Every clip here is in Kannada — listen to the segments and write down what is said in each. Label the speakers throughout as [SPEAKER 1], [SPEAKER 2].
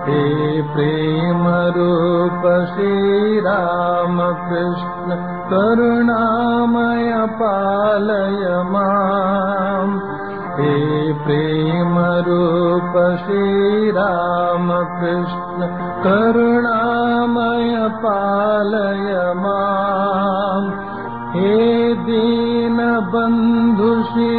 [SPEAKER 1] हे प्रेमरूप श्रीरामकृष्ण करुणामय पालय माम् हे प्रेमरूप श्रीरामकृष्ण करुणामय पालय माम् हे दीनबन्धु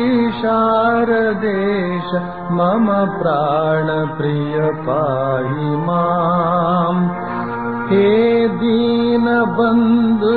[SPEAKER 1] शारदेश मम प्राणप्रिय पाहि माम् हे दीनबन्धु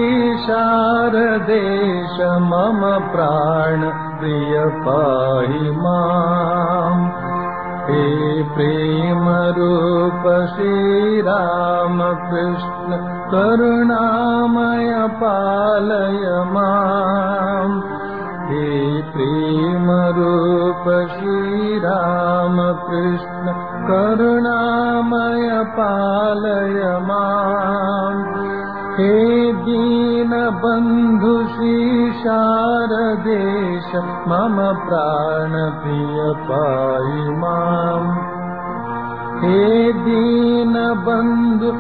[SPEAKER 1] शारदेश मम प्राणप्रिय पाहि माम् हे प्रेमरूप श्रीरामकृष्ण करुणामय पालय माम् हे प्रेमरूप श्रीरामकृष्ण करुणामय पालय माम् हे दीनबन्धु शारदेश मम प्राणप्रिय पाहि माम् हे दीनबन्धु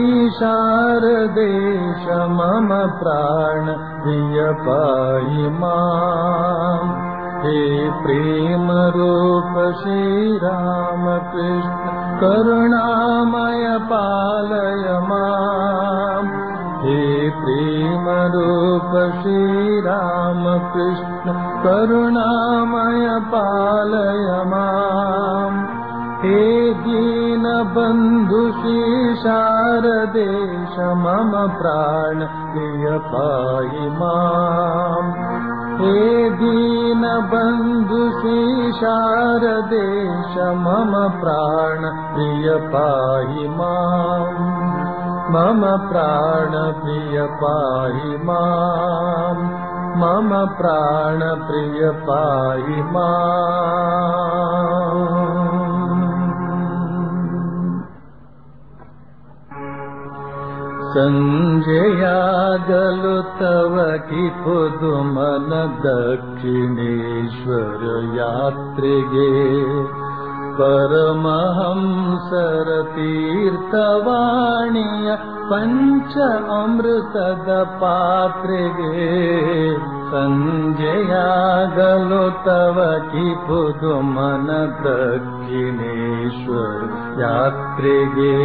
[SPEAKER 1] शारदेश मम प्राणप्रिय पाहि माम् हे प्रेमरूप श्रीरामकृष्ण करुणामय पालय माम् हे प्रेमरूप श्रीरामकृष्ण करुणामय पालय माम् हे दीनबन्धु शारदेश मम प्राण प्रिय पाहि माम् हे दीनबन्धु शारदेश मम प्राण प्रिय पाहि माम् मम प्राणप्रिय पाहि माम् मम प्राणप्रिय पाहि माम् सञ्जयागलु तव कि पुदुमन दक्षिणेश्वर यात्रिगे परमहंसर तीर्थवाणीय पञ्च अमृतद पात्रिगे सञ्जयागलो तव कि पुदुमन दक्षिणेश्वर यात्रिगे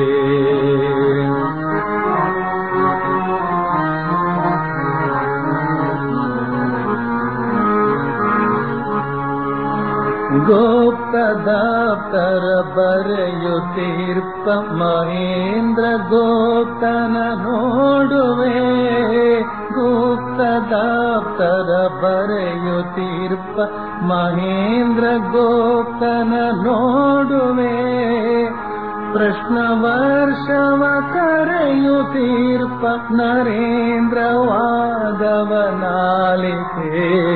[SPEAKER 1] गोप्तदाप्तर बರೆಯುತ್ತೀರ್ಪ ಮಹೇಂದ್ರ ಗೋಪ್ತನ ನೋಡುವೆ ಗುಪ್ತದಾಪ್ತರ ಬರೆಯುತ್ತೀರ್ಪ ಮಹೇಂದ್ರ ಗೋಪ್ತನ ನೋಡುವೆ ಪ್ರಶ್ನ ವರ್ಷವ ಕರೆಯುತ್ತೀರ್ಪ ನರೇಂದ್ರ ವಾದವನಾಲಿಕೆ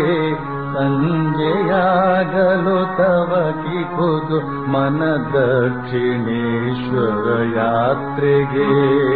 [SPEAKER 1] ಸಂಜೆಯಾಗಲು ತವ ಕಿಪುದು ಮನ ದಕ್ಷಿಣೇಶ್ವರ ಯಾತ್ರೆಗೆ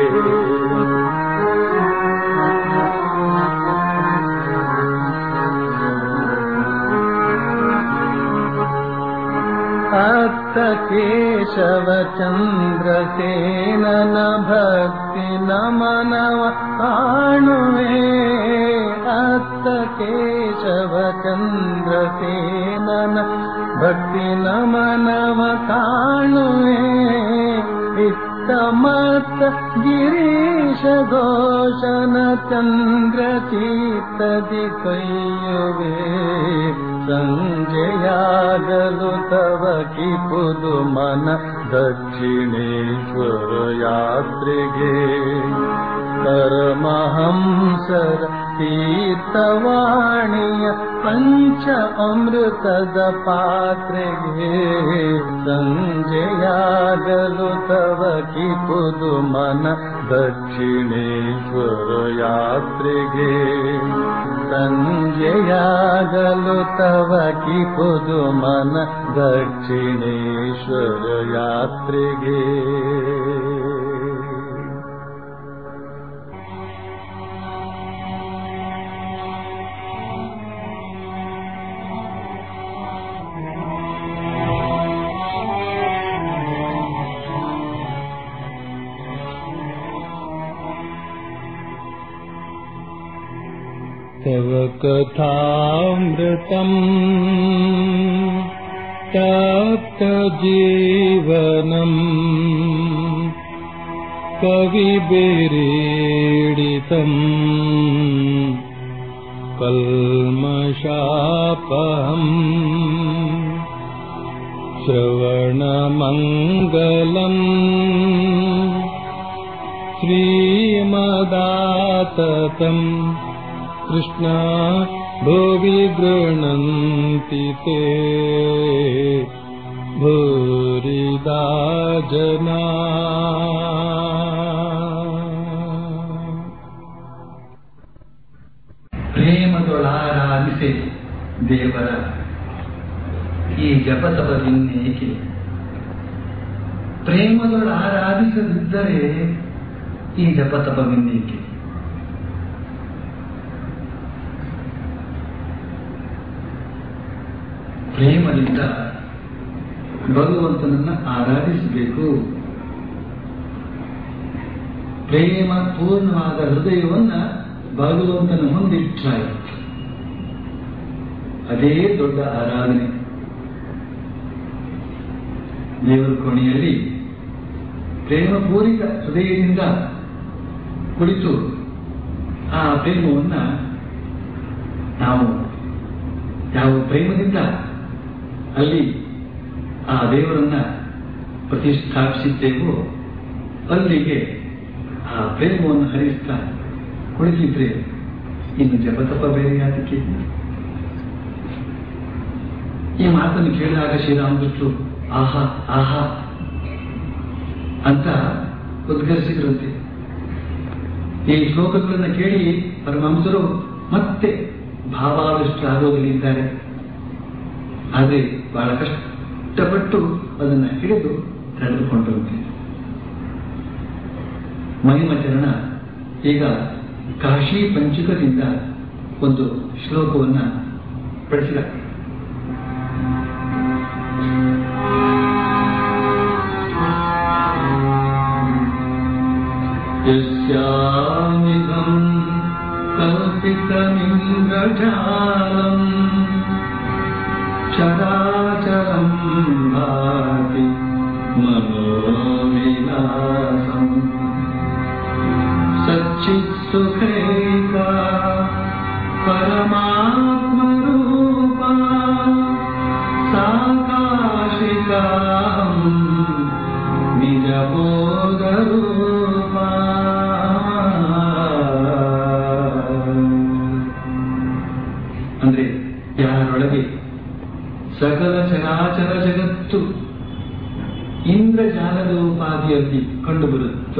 [SPEAKER 1] ಅತ್ತ ಕೇಶವ ಚಂದ್ರಸೇನನ ಭಕ್ತಿ ನಮನವ ಕಾಣುವೆ ಅತ್ತ ಕೇಶವ ಚಂದ್ರಸೇನನ ಭಕ್ತಿ ನಮನವ ಕಾಣುವೆ ಇತ್ತ ಮತ್ತ ಗಿರೀಶ ಘೋಷನ ಚಂದ್ರ ಚೀತದಿ ಕೈಯುವೆ ಸಂಜೆಯಾಗಲು ತವ ಕಿಪುದು ಮನ ದಕ್ಷಿಣೇಶ್ವರ ಯಾತ್ರೆಗೆ ಪರಮಹಂಸರ ತೀರ್ಥವಾಣಿಯ ಪಂಚ ಅಮೃತದ ಪಾತ್ರೆಗೆ ಸಂಜೆಯಾಗಲು ತವ ಕಿಪುದು ಮನ ದಕ್ಷಿಣೇಶ್ವರ ಯಾತ್ರೆಗೆ ಸಂಜೆಯಾಗಲು ತವ ಕಿಪುದು ಮನ ದಕ್ಷಿಣೇಶ್ವರ ಯಾತ್ರೆಗೆ तव कथामृतम् तप्तजीवनम् कविभिरीडितम् कल्मषापहम् श्रवणमङ्गलम् श्रीमदाततम् कृष्णा भुवि गृह्णन्ति ते भूरिदा जना
[SPEAKER 2] ಪ್ರೇಮದೊಳಾರಾಧಿಸಿ ದೇವರ ಈ ಜಪತಪದಿನ್ನೇಕೆ ಪ್ರೇಮದೊಳ ಆರಾಧಿಸದಿದ್ದರೆ ಈ ಜಪತಪವಿನ್ನೇಕೆ ಪ್ರೇಮದಿಂದ ಭಗವಂತನನ್ನ ಆರಾಧಿಸಬೇಕು ಪ್ರೇಮ ಪೂರ್ಣವಾದ ಹೃದಯವನ್ನ ಭಗವಂತನ ಮುಂದಿಟ್ಟಾಯಿತು ಅದೇ ದೊಡ್ಡ ಆರಾಧನೆ ದೇವರ ಕೋಣೆಯಲ್ಲಿ ಪ್ರೇಮಪೂರಿತ ಹೃದಯದಿಂದ ಕುಳಿತು ಆ ಪ್ರೇಮವನ್ನ ನಾವು ಯಾವ ಪ್ರೇಮದಿಂದ ಅಲ್ಲಿ ಆ ದೇವರನ್ನ ಪ್ರತಿಷ್ಠಾಪಿಸಿದ್ದೇವೋ ಅಲ್ಲಿಗೆ ಆ ಪ್ರೇಮವನ್ನು ಹರಿಸ್ತಾ ಕುಳಿತಿದ್ರೆ ಇನ್ನು ಜಪತಪ ಬೇರೆ ಯಾತಕ್ಕೆ ಈ ಮಾತನ್ನು ಕೇಳಿದಾಗ ಶ್ರೀರಾಮಕೃಷ್ಣರು ಆಹಾ ಆಹಾ ಅಂತ ಉದ್ಗರಿಸಿದ್ರಂತೆ ಈ ಶ್ಲೋಕಗಳನ್ನು ಕೇಳಿ ಪರಮಹಂಸರು ಮತ್ತೆ ಭಾವಾವಿಷ್ಟರಾಗೋದಲ್ಲಿದ್ದಾರೆ ಆದರೆ ಬಹಳ ಕಷ್ಟಪಟ್ಟು ಅದನ್ನು ಹಿಡಿದು ತಡೆದುಕೊಂಡಂತೆ ಮಹಿಮಚರಣ ಈಗ ಕಾಶಿ ಪಂಚಕದಿಂದ ಒಂದು ಶ್ಲೋಕವನ್ನ ಪಡಿಸಿದ ಯಸ್ಯಾಮಿದಂ ಕಲ್ಪಿತಮಿಂದ್ರಜಾಲಂ ಚರಾಚರಂ ಭಾತಿ ಮನೋವಿಲಾಸಂ सच्चित्सुखैका परमात्मरूपा साकाशिकाम् निजबोधरूपा ಅಂದ್ರೆ ಯಾರೊಳಗೆ ಸಕಲ ಚರಾಚರ ಜಗತ್ತು ಇಂದ್ರಜಾಲದ ಉಪಾಧಿಯಲ್ಲಿ ಕಂಡುಬರುತ್ತೋ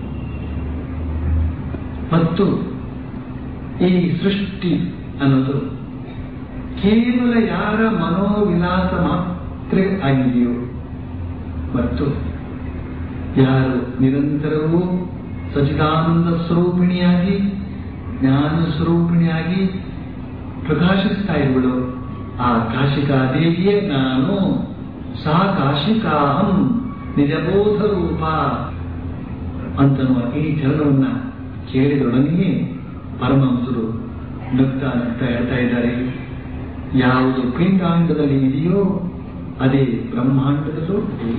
[SPEAKER 2] ಮತ್ತು ಈ ಸೃಷ್ಟಿ ಅನ್ನೋದು ಕೇವಲ ಯಾರ ಮನೋವಿಲಾಸ ಮಾತ್ರ ಆಗಿದೆಯೋ ಮತ್ತು ಯಾರು ನಿರಂತರವೂ ಸಚಿದಾನಂದ ಸ್ವರೂಪಿಣಿಯಾಗಿ ಜ್ಞಾನ ಸ್ವರೂಪಿಣಿಯಾಗಿ ಪ್ರಕಾಶಿಸ್ತಾ ಇರುವಳು ಆ ಕಾಶಿಕಾದೇವಿಯೇ ನಾನು ಸಾ ಕಾಶಿಕಾಹಂ ನಿಜಬೋಧ ರೂಪ ಅಂತನ್ನುವ ಈ ಚರಣವನ್ನ ಕೇಳಿದೊಡನೆಯೇ ಪರಮಹಂಸರು ನಗ್ತಾ ನಗ್ತಾ ಹೇಳ್ತಾ ಇದ್ದಾರೆ ಯಾವುದು ಪಿಂಡಾಂಡದಲ್ಲಿ ಇದೆಯೋ ಅದೇ ಬ್ರಹ್ಮಾಂಡದಲ್ಲೂ ಇದೆ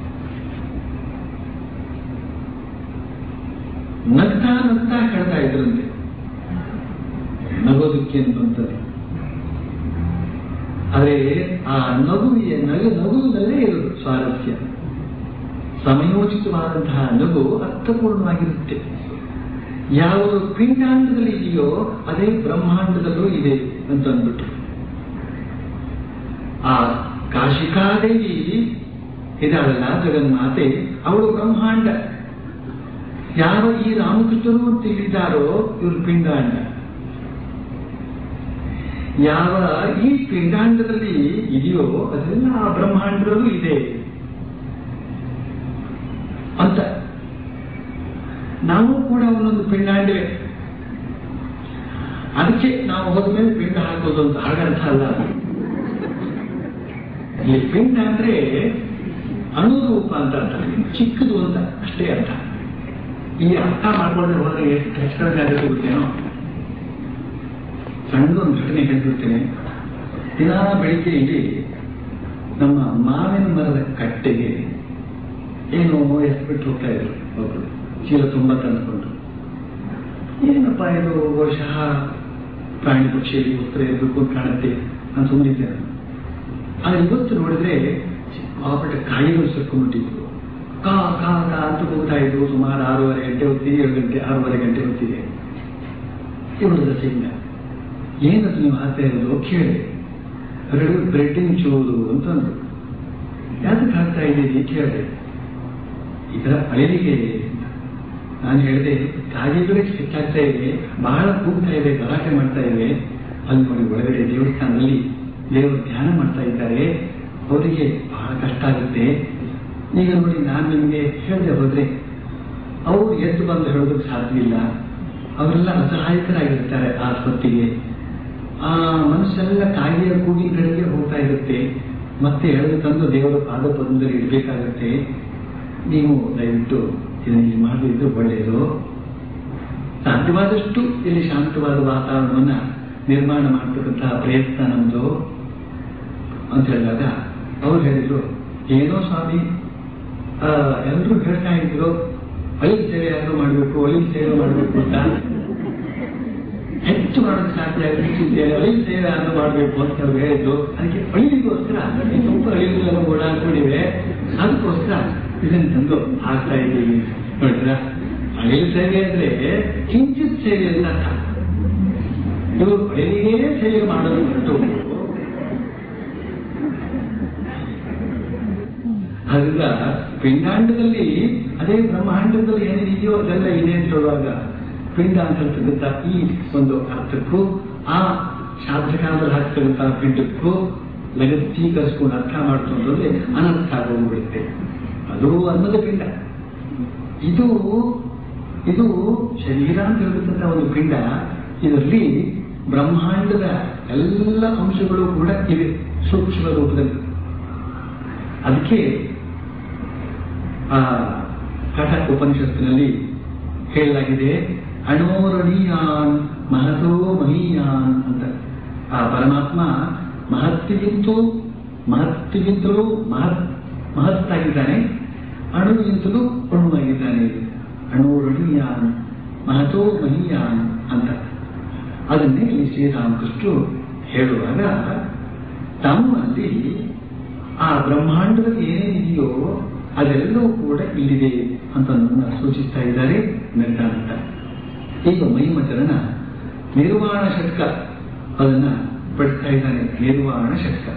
[SPEAKER 2] ನಗ್ತಾ ನಗ್ತಾ ಹೇಳ್ತಾ ಇದ್ರಂತೆ ನಗೋದಕ್ಕೆ ಅಂತಂತದೆ ಆದರೆ ಆ ನಗುವಿಯ ನಗು ನಗುವಿನಲ್ಲೇ ಇರೋದು ಸ್ವಾರಸ್ಯ ಸಮಯೋಚಿತವಾದಂತಹ ನಗು ಅರ್ಥಪೂರ್ಣವಾಗಿರುತ್ತೆ ಯಾವುದು ಪಿಂಡಾಂಡದಲ್ಲಿ ಇದೆಯೋ ಅದೇ ಬ್ರಹ್ಮಾಂಡದಲ್ಲೂ ಇದೆ ಅಂತ ಅಂದ್ಬಿಟ್ರು ಆ ಕಾಶಿಕಾದೇವಿ ಇದಾಳಲ್ಲ ಜಗನ್ಮಾತೆ ಅವಳು ಬ್ರಹ್ಮಾಂಡ ಯಾವ ಈ ರಾಮಕೃಷ್ಣರು ತಿಳಿದಾರೋ ಇವರು ಪಿಂಡಾಂಡ ಯಾವ ಈ ಪಿಂಡಾಂಡದಲ್ಲಿ ಇದೆಯೋ ಅದೆಲ್ಲ ಆ ಬ್ರಹ್ಮಾಂಡದಲ್ಲೂ ಇದೆ ಅಂತ ನಾವು ಕೂಡ ಒಂದೊಂದು ಪಿಂಡಾಂಡವೇ ಅದಕ್ಕೆ ನಾವು ಹೋದ್ಮೇಲೆ ಪಿಂಡ ಹಾಕೋದು ಅಂತ ಹಾಗರ್ಥ ಅಲ್ಲ ಈ ಪಿಂಡ ಅಂದ್ರೆ ಅಣುರೂಪ ಅಂತ ಅರ್ಥ ಚಿಕ್ಕದು ಅಂತ ಅಷ್ಟೇ ಅರ್ಥ ಈ ಅರ್ಥ ಮಾಡ್ಕೊಂಡ್ರೆ ಹೋದ್ರೆ ಎಷ್ಟು ಕಷ್ಟ ಆಗುತ್ತೆ ಗೊತ್ತೇನೋ ಸಣ್ಣದೊಂದು ಘಟನೆ ಹೇಳ್ಬಿಡ್ತೇನೆ ದಿನ ಬೆಳಿಗ್ಗೆ ಇಲ್ಲಿ ನಮ್ಮ ಮಾವಿನ ಮರದ ಕಟ್ಟೆಗೆ ಏನೋ ಎಸ್ಬಿಟ್ಟು ಹೋಗ್ತಾ ಇದ್ರು ಒಬ್ರು ಚೀಲ ತುಂಬ ತಂದುಕೊಂಡು ಏನಪ್ಪ ಇದು ಬಹುಶಃ ಪ್ರಾಣಿ ಪಕ್ಷಿಯಲ್ಲಿ ಉತ್ತರ ಇರಬೇಕು ಅಂತ ಕಾಣುತ್ತೆ ನಾನು ಸುಮ್ಮನಿದ್ದೆ ನಾನು. ಆದ್ರೆ ಇವತ್ತು ನೋಡಿದ್ರೆ ಸಿಕ್ಕಾಪಟ್ಟೆ ಕಾಯಿಗಳು ಸರ್ಕೊಂಡ್ಬಿಟ್ಟಿದ್ರು ಕಾ ಕಾ ಕಾ ಅಂತ ಹೋಗ್ತಾ ಇದ್ರು ಸುಮಾರು ಆರೂವರೆ ಗಂಟೆ ಹೊತ್ತಿಗೆ ಏಳು ಗಂಟೆ ಆರೂವರೆ ಗಂಟೆ ಹೊತ್ತಿಗೆ ಇವರು ದಸೆಯಿಂದ ಏನದು ನೀವು ಹಾಕ್ತಾ ಇರೋದು ಕೇಳಿ ಎರಡು ಬ್ರೆಡ್ಡಿನ ಚೂರು ಅಂತಂದ್ರು ಯಾತಕ್ಕೆ ಹಾಕ್ತಾ ಇದ್ದೀರಿ ಕೇಳಿದೆ ಇದರ ಅಳಿಲಿಗೆ ನಾನು ಹೇಳಿದೆ ಕಾಗೆಗಳೇ ಹೆಚ್ಚಾಗ್ತಾ ಇವೆ ಬಹಳ ಕೂಗ್ತಾ ಇದೆ ಗಲಾಟೆ ಮಾಡ್ತಾ ಇವೆ ಅಲ್ಲಿ ನೋಡಿ ಒಳಗಡೆ ದೇವಸ್ಥಾನದಲ್ಲಿ ದೇವರು ಧ್ಯಾನ ಮಾಡ್ತಾ ಇದ್ದಾರೆ ಅವರಿಗೆ ಬಹಳ ಕಷ್ಟ ಆಗುತ್ತೆ ಈಗ ನೋಡಿ ನಾನು ನಿಮಗೆ ಹೇಳದೆ ಹೋದ್ರೆ ಅವರು ಎದ್ದು ಬಂದು ಹೇಳೋದಕ್ಕೆ ಸಾಧ್ಯ ಇಲ್ಲ ಅವರೆಲ್ಲ ಅಸಹಾಯಕರಾಗಿರ್ತಾರೆ ಆ ಹೊತ್ತಿಗೆ ಆ ಮನಸ್ಸೆಲ್ಲ ಕಾಗೆಯ ಕೂಗಿನ ಕಡೆಗೆ ಹೋಗ್ತಾ ಇರುತ್ತೆ ಮತ್ತೆ ಎಳೆದು ತಂದು ದೇವರ ಪಾದ ಪದ್ಮದಲ್ಲಿ ಇಡಬೇಕಾಗತ್ತೆ ನೀವು ದಯವಿಟ್ಟು ಇದನ್ನು ಮಾಡದಿದ್ದು ಒಳ್ಳೆಯದು ಸಾಧ್ಯವಾದಷ್ಟು ಇಲ್ಲಿ ಶಾಂತವಾದ ವಾತಾವರಣವನ್ನ ನಿರ್ಮಾಣ ಮಾಡತಕ್ಕಂತಹ ಪ್ರಯತ್ನ ನಮ್ದು ಅಂತ ಹೇಳಿದಾಗ ಅವ್ರು ಹೇಳಿದ್ರು ಏನೋ ಸ್ವಾಮಿ ಎಲ್ಲರೂ ಹೇಳ್ತಾ ಇದ್ರು ಅಳಿಲ್ ಸೇವೆ ಯಾರು ಮಾಡಬೇಕು ಅಳಿಲ್ ಸೇವೆ ಮಾಡಬೇಕು ಅಂತ ಹೆಚ್ಚು ಮಾಡೋಕ್ಕೆ ಸಾಧ್ಯ ಆಗುತ್ತೆ ಅಳಿಲ್ ಸೇವೆ ಯಾರು ಮಾಡಬೇಕು ಅಂತ ಅವ್ರು ಹೇಳಿದ್ರು ಅದಕ್ಕೆ ಅಳಿಲಿಗೋಸ್ಕರ ಈ ತುಂಬ ಅಳಿಲುಗಳೆಲ್ಲ ಓಡಾಡ್ಕೊಂಡಿವೆ ಅದಕ್ಕೋಸ್ಕರ ಇದನ್ನು ತಂದು ಹಾಕ್ತಾ ಇದ್ದೀವಿ ನೋಡಿದ್ರ ಅಳಿಲ್ ಸೇವೆ ಅಂದ್ರೆ ಕಿಂಚಿತ್ ಸೇವೆ ಅಂತ ಅರ್ಥ ಇವರು ಅಳಿಲಿಗೆ ಸೇವೆ ಮಾಡೋದು ಹೊರಟು ಅದರಿಂದ ಪಿಂಡಾಂಡದಲ್ಲಿ ಅದೇ ಬ್ರಹ್ಮಾಂಡದಲ್ಲಿ ಏನಿದೆಯೋ ಅದೆಲ್ಲ ಇದೆ ಅಂತ ಹೇಳುವಾಗ ಪಿಂಡ ಅಂತ ಹೇಳ್ತಕ್ಕಂಥ ಈ ಒಂದು ಅರ್ಥಕ್ಕೂ ಆ ಶಾಬ್ದಕಾಲದಲ್ಲಿ ಹಾಕ್ತಕ್ಕಂಥ ಪಿಂಡಕ್ಕೂ ಲಗತ್ತೀಕರಿಸ್ಕೊಂಡು ಅರ್ಥ ಮಾಡ್ಕೊಂಡ್ರೆ ಅನರ್ಥ ಆಗೋಗ್ಬಿಡುತ್ತೆ ಅದು ಅನ್ನದ ಪಿಂಡ ಇದು ಇದು ಶರೀರ ಅಂತ ಹೇಳ್ತಕ್ಕಂಥ ಒಂದು ಪಿಂಡ ಇದರಲ್ಲಿ ಬ್ರಹ್ಮಾಂಡದ ಎಲ್ಲ ಅಂಶಗಳು ಕೂಡ ಇವೆ ಸೂಕ್ಷ್ಮ ರೂಪದಲ್ಲಿ ಅದಕ್ಕೆ ಆ ಕಠ ಉಪನಿಷತ್ತಿನಲ್ಲಿ ಹೇಳಲಾಗಿದೆ ಅಣೋರಣೀಯಾನ್ ಮಹತೋ ಮಹೀಯಾನ್ ಅಂತ ಆ ಪರಮಾತ್ಮ ಮಹತ್ತಿಗಿಂತೂ ಮಹತ್ತಿಗಿಂತಲೂ ಮಹತ್ ಮಹತ್ತಾಗಿದ್ದಾನೆ ಅಣುವಿಗಿಂತಲೂ ಅಣುವಾಗಿದ್ದಾನೆ ಅಣೋರಣೀಯಾನ್ ಮಹತೋ ಮಹೀಯಾನ್ ಅಂತ ಅದನ್ನೇ ಇಲ್ಲಿ ಶ್ರೀರಾಮಕೃಷ್ಣರು ಹೇಳುವಾಗ ತಮ್ಮಲ್ಲಿ ಆ ಬ್ರಹ್ಮಾಂಡದಲ್ಲಿ ಏನೇನಿದೆಯೋ ಅದೆಲ್ಲವೂ ಕೂಡ ಇಲ್ಲಿದೆ ಅಂತ ಸೂಚಿಸ್ತಾ ಇದ್ದಾರೆ ನಿರ್ಧಾರಂತ ಈಗ ಮೈಮಚರಣ ನಿರ್ವಾಣ ಷಟ್ಕ ಅದನ್ನ ಪಡಿಸ್ತಾ ಇದ್ದಾನೆ ನಿರ್ವಾಣ ಷಟ್ಕ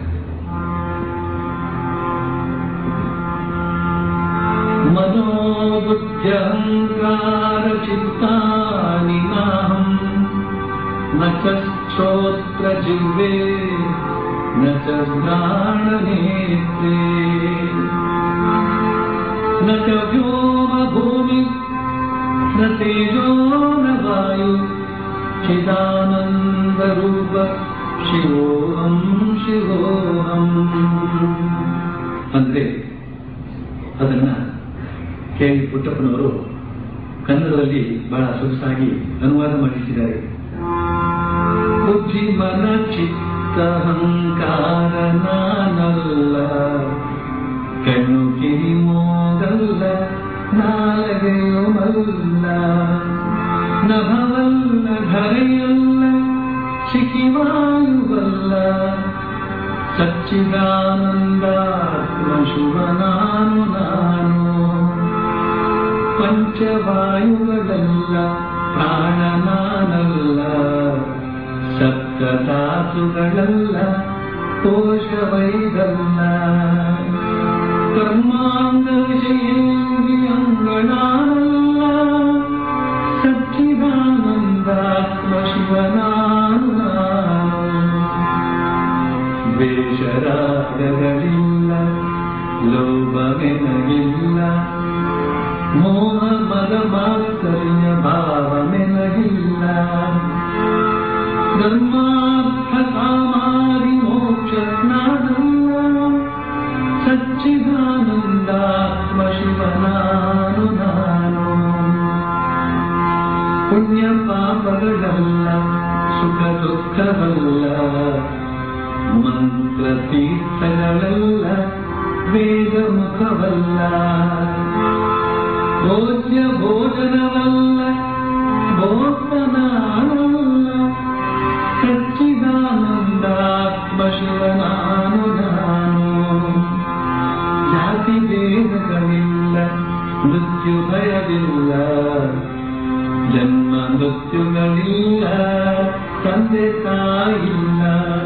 [SPEAKER 2] ಮನೋಬುದ್ಧ್ಯಂಕಾರ ಚಿತ್ತಾನಿ ನಾಹಂ ನ ಚ ಶ್ರೋತ್ರ ಜಿಹ್ವೆ ನ ಚ ಘ್ರಾಣನೇತ್ರೆ ನ ಚ ವ್ಯೋಮ ಭೂಮಿ ನ ತೇಜೋ ನ ವಾಯು ಚಿದಾನಂದ ರೂಪ ಶಿವೋಹಂ ಶಿವೋಹಂ ಅಂದ್ರೆ ಅದನ್ನ ಕೇಳಿ ಪುಟ್ಟಪ್ಪನವರು ಕನ್ನಡದಲ್ಲಿ ಬಹಳ ಸೊಗಸಾಗಿ ಅನುವಾದ ಮಾಡಿಸಿದ್ದಾರೆ ಬುದ್ಧಿ ಮನ ಚಿತ್ತಹಂಕಾರ ನಾನಲ್ಲ ಕಣ್ಣು ಕಿರಿ ಮೋದಲ್ಲ ನಾಲಗೆಯು ಮಲ್ಲ ನಭವಲ್ಲ ಧರೆಯಲ್ಲ ಶಿಖಿವಾಯುವಲ್ಲ ಸಚ್ಚಿದಾನಂದಾತ್ಮ ಶುಭ ನಾನು ನಾನು ಪಂಚವಾಯುಗಳಲ್ಲ ಪ್ರಾಣ ನಾನಲ್ಲ ಸಪ್ತಧಾತುಗಳಲ್ಲ ಕೋಶವೈದಲ್ಲ ಕರ್ಮಾಂಗ ವಿಷಯಂಗಳಲ್ಲ ಸಚ್ಚಿದಾನಂದಾತ್ಮ ಶಿವನಾನು ನಾನು ದ್ವೇಷರಾಗಗಳಿಲ್ಲ ಲೋಭವೆನಗಿಲ್ಲ ಮೋಹ ಮದ ಮಾತ್ಸರ್ಯ ಭಾವಮೆನಗಿಲ್ಲ ಧರ್ಮಾರ್ಥ ಕಾಮಾದಿ ಮೋಕ್ಷ ಸ್ನಾನಲ್ಲ ಸಚ್ಚಿದಾನಂದಾತ್ಮ ಶಿವನಾನು ನಾನು ಪುಣ್ಯ ಪಾಪಗಳಲ್ಲ ಸುಖ ದುಃಖವಲ್ಲ ಮಂತ್ರ ತೀರ್ಥಗಳಲ್ಲ ವೇದ ಮುಖವಲ್ಲ ಭೋಜ್ಯ ಭೋಜನವಲ್ಲ ಭೋತ್ಮನಾನಲ್ಲ ಸಚ್ಚಿದಾನಂದಾತ್ಮ ಶಿವನಾನು ನಾನು ಜಾತಿ ಭೇದಗಳಿಲ್ಲ ಮೃತ್ಯು ಭಯವಿಲ್ಲ ಜನ್ಮ ಮೃತ್ಯುಗಳಿಲ್ಲ ತಂದೆ ತಾಯಿಲ್ಲ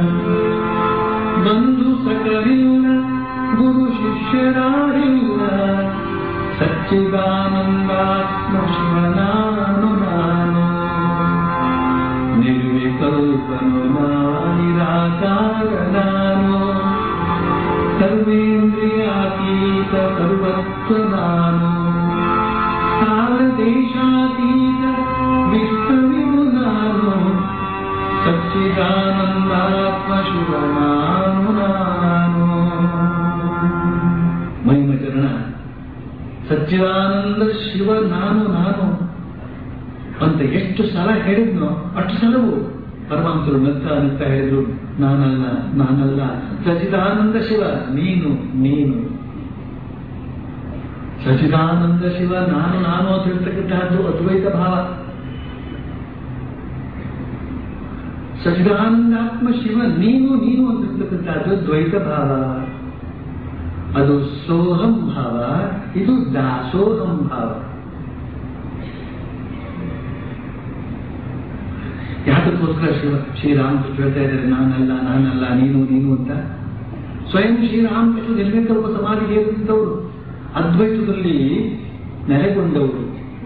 [SPEAKER 2] ಬಂಧು ಸಕರಿಲ್ಲ ಗುರು ಶಿಷ್ಯರಾರಿಲ್ಲ ಸಚ್ಚಿದಾನಂದಾತ್ಮ ಶಿವನಾನು ನಾನು ನಿರ್ವಿಕಲ್ಪನು ನಿರಾಕಾರ ನಾನು ಸರ್ವೇಂದ್ರಿಯಾತೀತ ಸರ್ವತ್ವ ನಾನು ಕಾಲ ದೇಶಾತೀತ ವಿಶ್ವವಿದು ನಾನು ಸಚ್ಚಿದಾನಂದಾತ್ಮ ಶಿವನಾನು ನಾನು ಮಹಿಮಚರಣ ಸಚ್ಚಿದಾನಂದ ಶಿವ ನಾನು ನಾನು ಅಂತ ಎಷ್ಟು ಸಲ ಹೇಳಿದ್ನೋ ಅಷ್ಟು ಸಲವು ಪರಮಾಂಸರು ನಗ್ತಾ ನಗ್ತಾ ಹೇಳಿದ್ರು ನಾನಲ್ಲ ನಾನಲ್ಲ ಸಚಿದಾನಂದ ಶಿವ ನೀನು ನೀನು ಸಚಿದಾನಂದ ಶಿವ ನಾನು ನಾನು ಅಂತ ಹೇಳ್ತಕ್ಕಂತಹದ್ದು ಅದ್ವೈತ ಭಾವ ಸಚಿದಾನಂದಾತ್ಮ ಶಿವ ನೀನು ನೀನು ಅಂತ ಹೇಳ್ತಕ್ಕಂತಹದ್ದು ದ್ವೈತ ಭಾವ ಅದು ಸೋಹಂ ಭಾವ ಇದು ದಾಸೋಹಂ ಭಾವ ಯಾತಕ್ಕೋಸ್ಕರ ಶಿವ ಶ್ರೀರಾಮಕೃಷ್ಣ ಹೇಳ್ತಾ ಇದ್ದಾರೆ ನಾನಲ್ಲ ನಾನಲ್ಲ ನೀನು ನೀನು ಅಂತ ಸ್ವಯಂ ಶ್ರೀರಾಮಕೃಷ್ಣ ನಿರ್ವಿಕಲ್ಪ ಸಮಾಧಿಗೆ ಏರಿಸಿದವರು ಅದ್ವೈತದಲ್ಲಿ ನೆಲೆಗೊಂಡವರು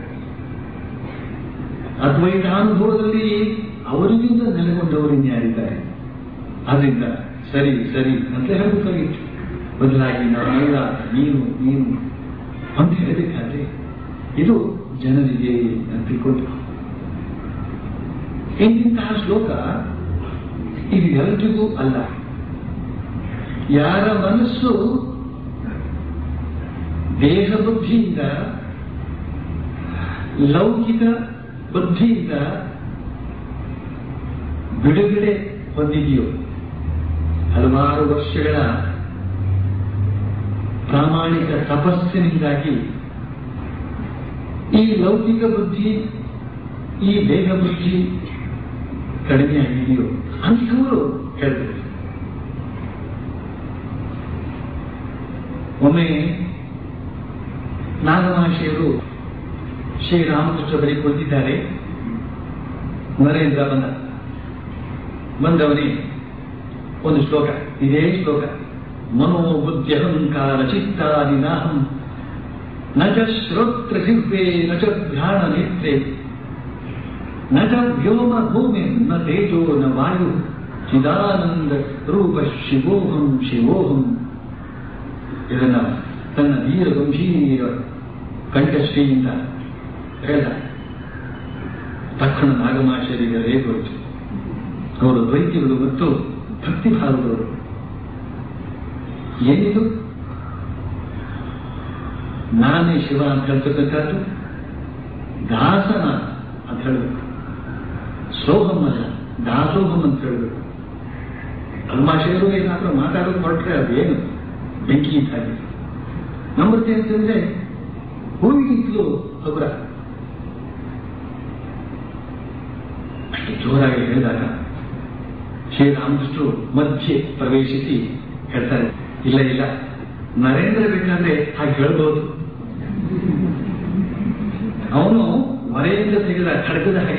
[SPEAKER 2] ಅದ್ವೈತಾನುಭವದಲ್ಲಿ ಅವರಿಗಿಂತ ನೆಲೆಗೊಂಡವರು ಇನ್ಯಾರಿದ್ದಾರೆ ಆದ್ರಿಂದ ಸರಿ ಸರಿ ಅಂತ ಹೇಳಬೇಕಾಗಿತ್ತು ಬದಲಾಗಿ ನಾನಲ್ಲ ನೀನು ನೀನು ಅಂತ ಹೇಳಬೇಕಾದ್ರೆ ಇದು ಜನರಿಗೆ ಅಂತ ತಿಳ್ಕೊಂಡು ಇಂತಹ ಶ್ಲೋಕ ಇದು ಎಲ್ರಿಗೂ ಅಲ್ಲ ಯಾರ ಮನಸ್ಸು ದೇಹ ಬುದ್ಧಿಯಿಂದ ಲೌಕಿಕ ಬುದ್ಧಿಯಿಂದ ಬಿಡುಗಡೆ ಹೊಂದಿದೆಯೋ ಹಲವಾರು ವರ್ಷಗಳ ಪ್ರಾಮಾಣಿಕ ತಪಸ್ಸಿನಿಂದಾಗಿ ಈ ಲೌಕಿಕ ಬುದ್ಧಿ ಈ ದೇಹ ಬುದ್ಧಿ ಕಡಿಮೆ ಆಗಿದೆಯೋ ಅಂಥವರು ಹೇಳ್ತಾರೆ ಒಮ್ಮೆ ನಾಗಮಹರ್ಷಿಯರು ಶ್ರೀರಾಮಕೃಷ್ಣ ಬಳಿ ಕುಳಿತಿದ್ದಾರೆ ನರೇಂದ್ರ ಬಂದ ಬಂದವನೇ ಒಂದು ಶ್ಲೋಕ ಇದೇ ಶ್ಲೋಕ ಮನೋಬುದ್ಧ್ಯಹಂಕಾರ ಚಿತ್ತಾದಿ ನಾಹಂ ನ ಚ ಶ್ರೋತ್ರ ಜಿಹ್ವೆ ನ ಚ ಘ್ರಾಣ ನೇತ್ರೆ ನ ಚ ವ್ಯೋಮ ಭೂಮಿ ನ ತೇಜೋ ನ ವಾಯು ಚಿದಾನಂದ ರೂಪ ಶಿವೋಹಂ ಶಿವೋಹಂ ಇದನ್ನ ತನ್ನ ಧೀರ ಗಂಭೀರ ಕಂಠಶ್ರೀಯಿಂದ ಹೇಳ್ದ ತಕ್ಷಣ ನಾಗಮಾಚಾರ್ಯರಿಗೆ ರೇಗೋಯ್ತು ಅವರು ದ್ವೈತಿಗಳು ಮತ್ತು ಭಕ್ತಿಭಾವದವರು ಏನಿದು ನಾನೇ ಶಿವ ಅಂತ ಹೇಳ್ತಕ್ಕಂಥದ್ದು ದಾಸನ ಅಂತ ಹೇಳಬೇಕು ಸೋಹಂ ಅಲ್ಲ ದಾಸೋಹಂ ಅಂತ ಹೇಳಬೇಕು ಅಲ್ಮಾಶಯರು ಏನಾದ್ರೂ ಮಾತಾಡೋದು ಹೊರಟ್ರೆ ಅದೇನು ಬೆಂಕಿ ಇದ್ದಾಗೆ ನಂಬರ್ತಿ ಅಂತಂದ್ರೆ ಹೂವಿಗಿಂತಲೂ ಹಗುರ ಅಷ್ಟು ಜೋರಾಗಿ ಹೇಳಿದಾಗ ಶ್ರೀರಾಮಕೃಷ್ಣರು ಮಧ್ಯೆ ಪ್ರವೇಶಿಸಿ ಹೇಳ್ತಾರೆ ಇಲ್ಲ ಇಲ್ಲ ನರೇಂದ್ರ ಬೇಕಾದ್ರೆ ಹಾಗೆ ಹೇಳ್ಬೋದು ಅವನು ಮರೆಯಿಂದ ತೆಗೆದ ಖಡ್ಗದ ಹಾಗೆ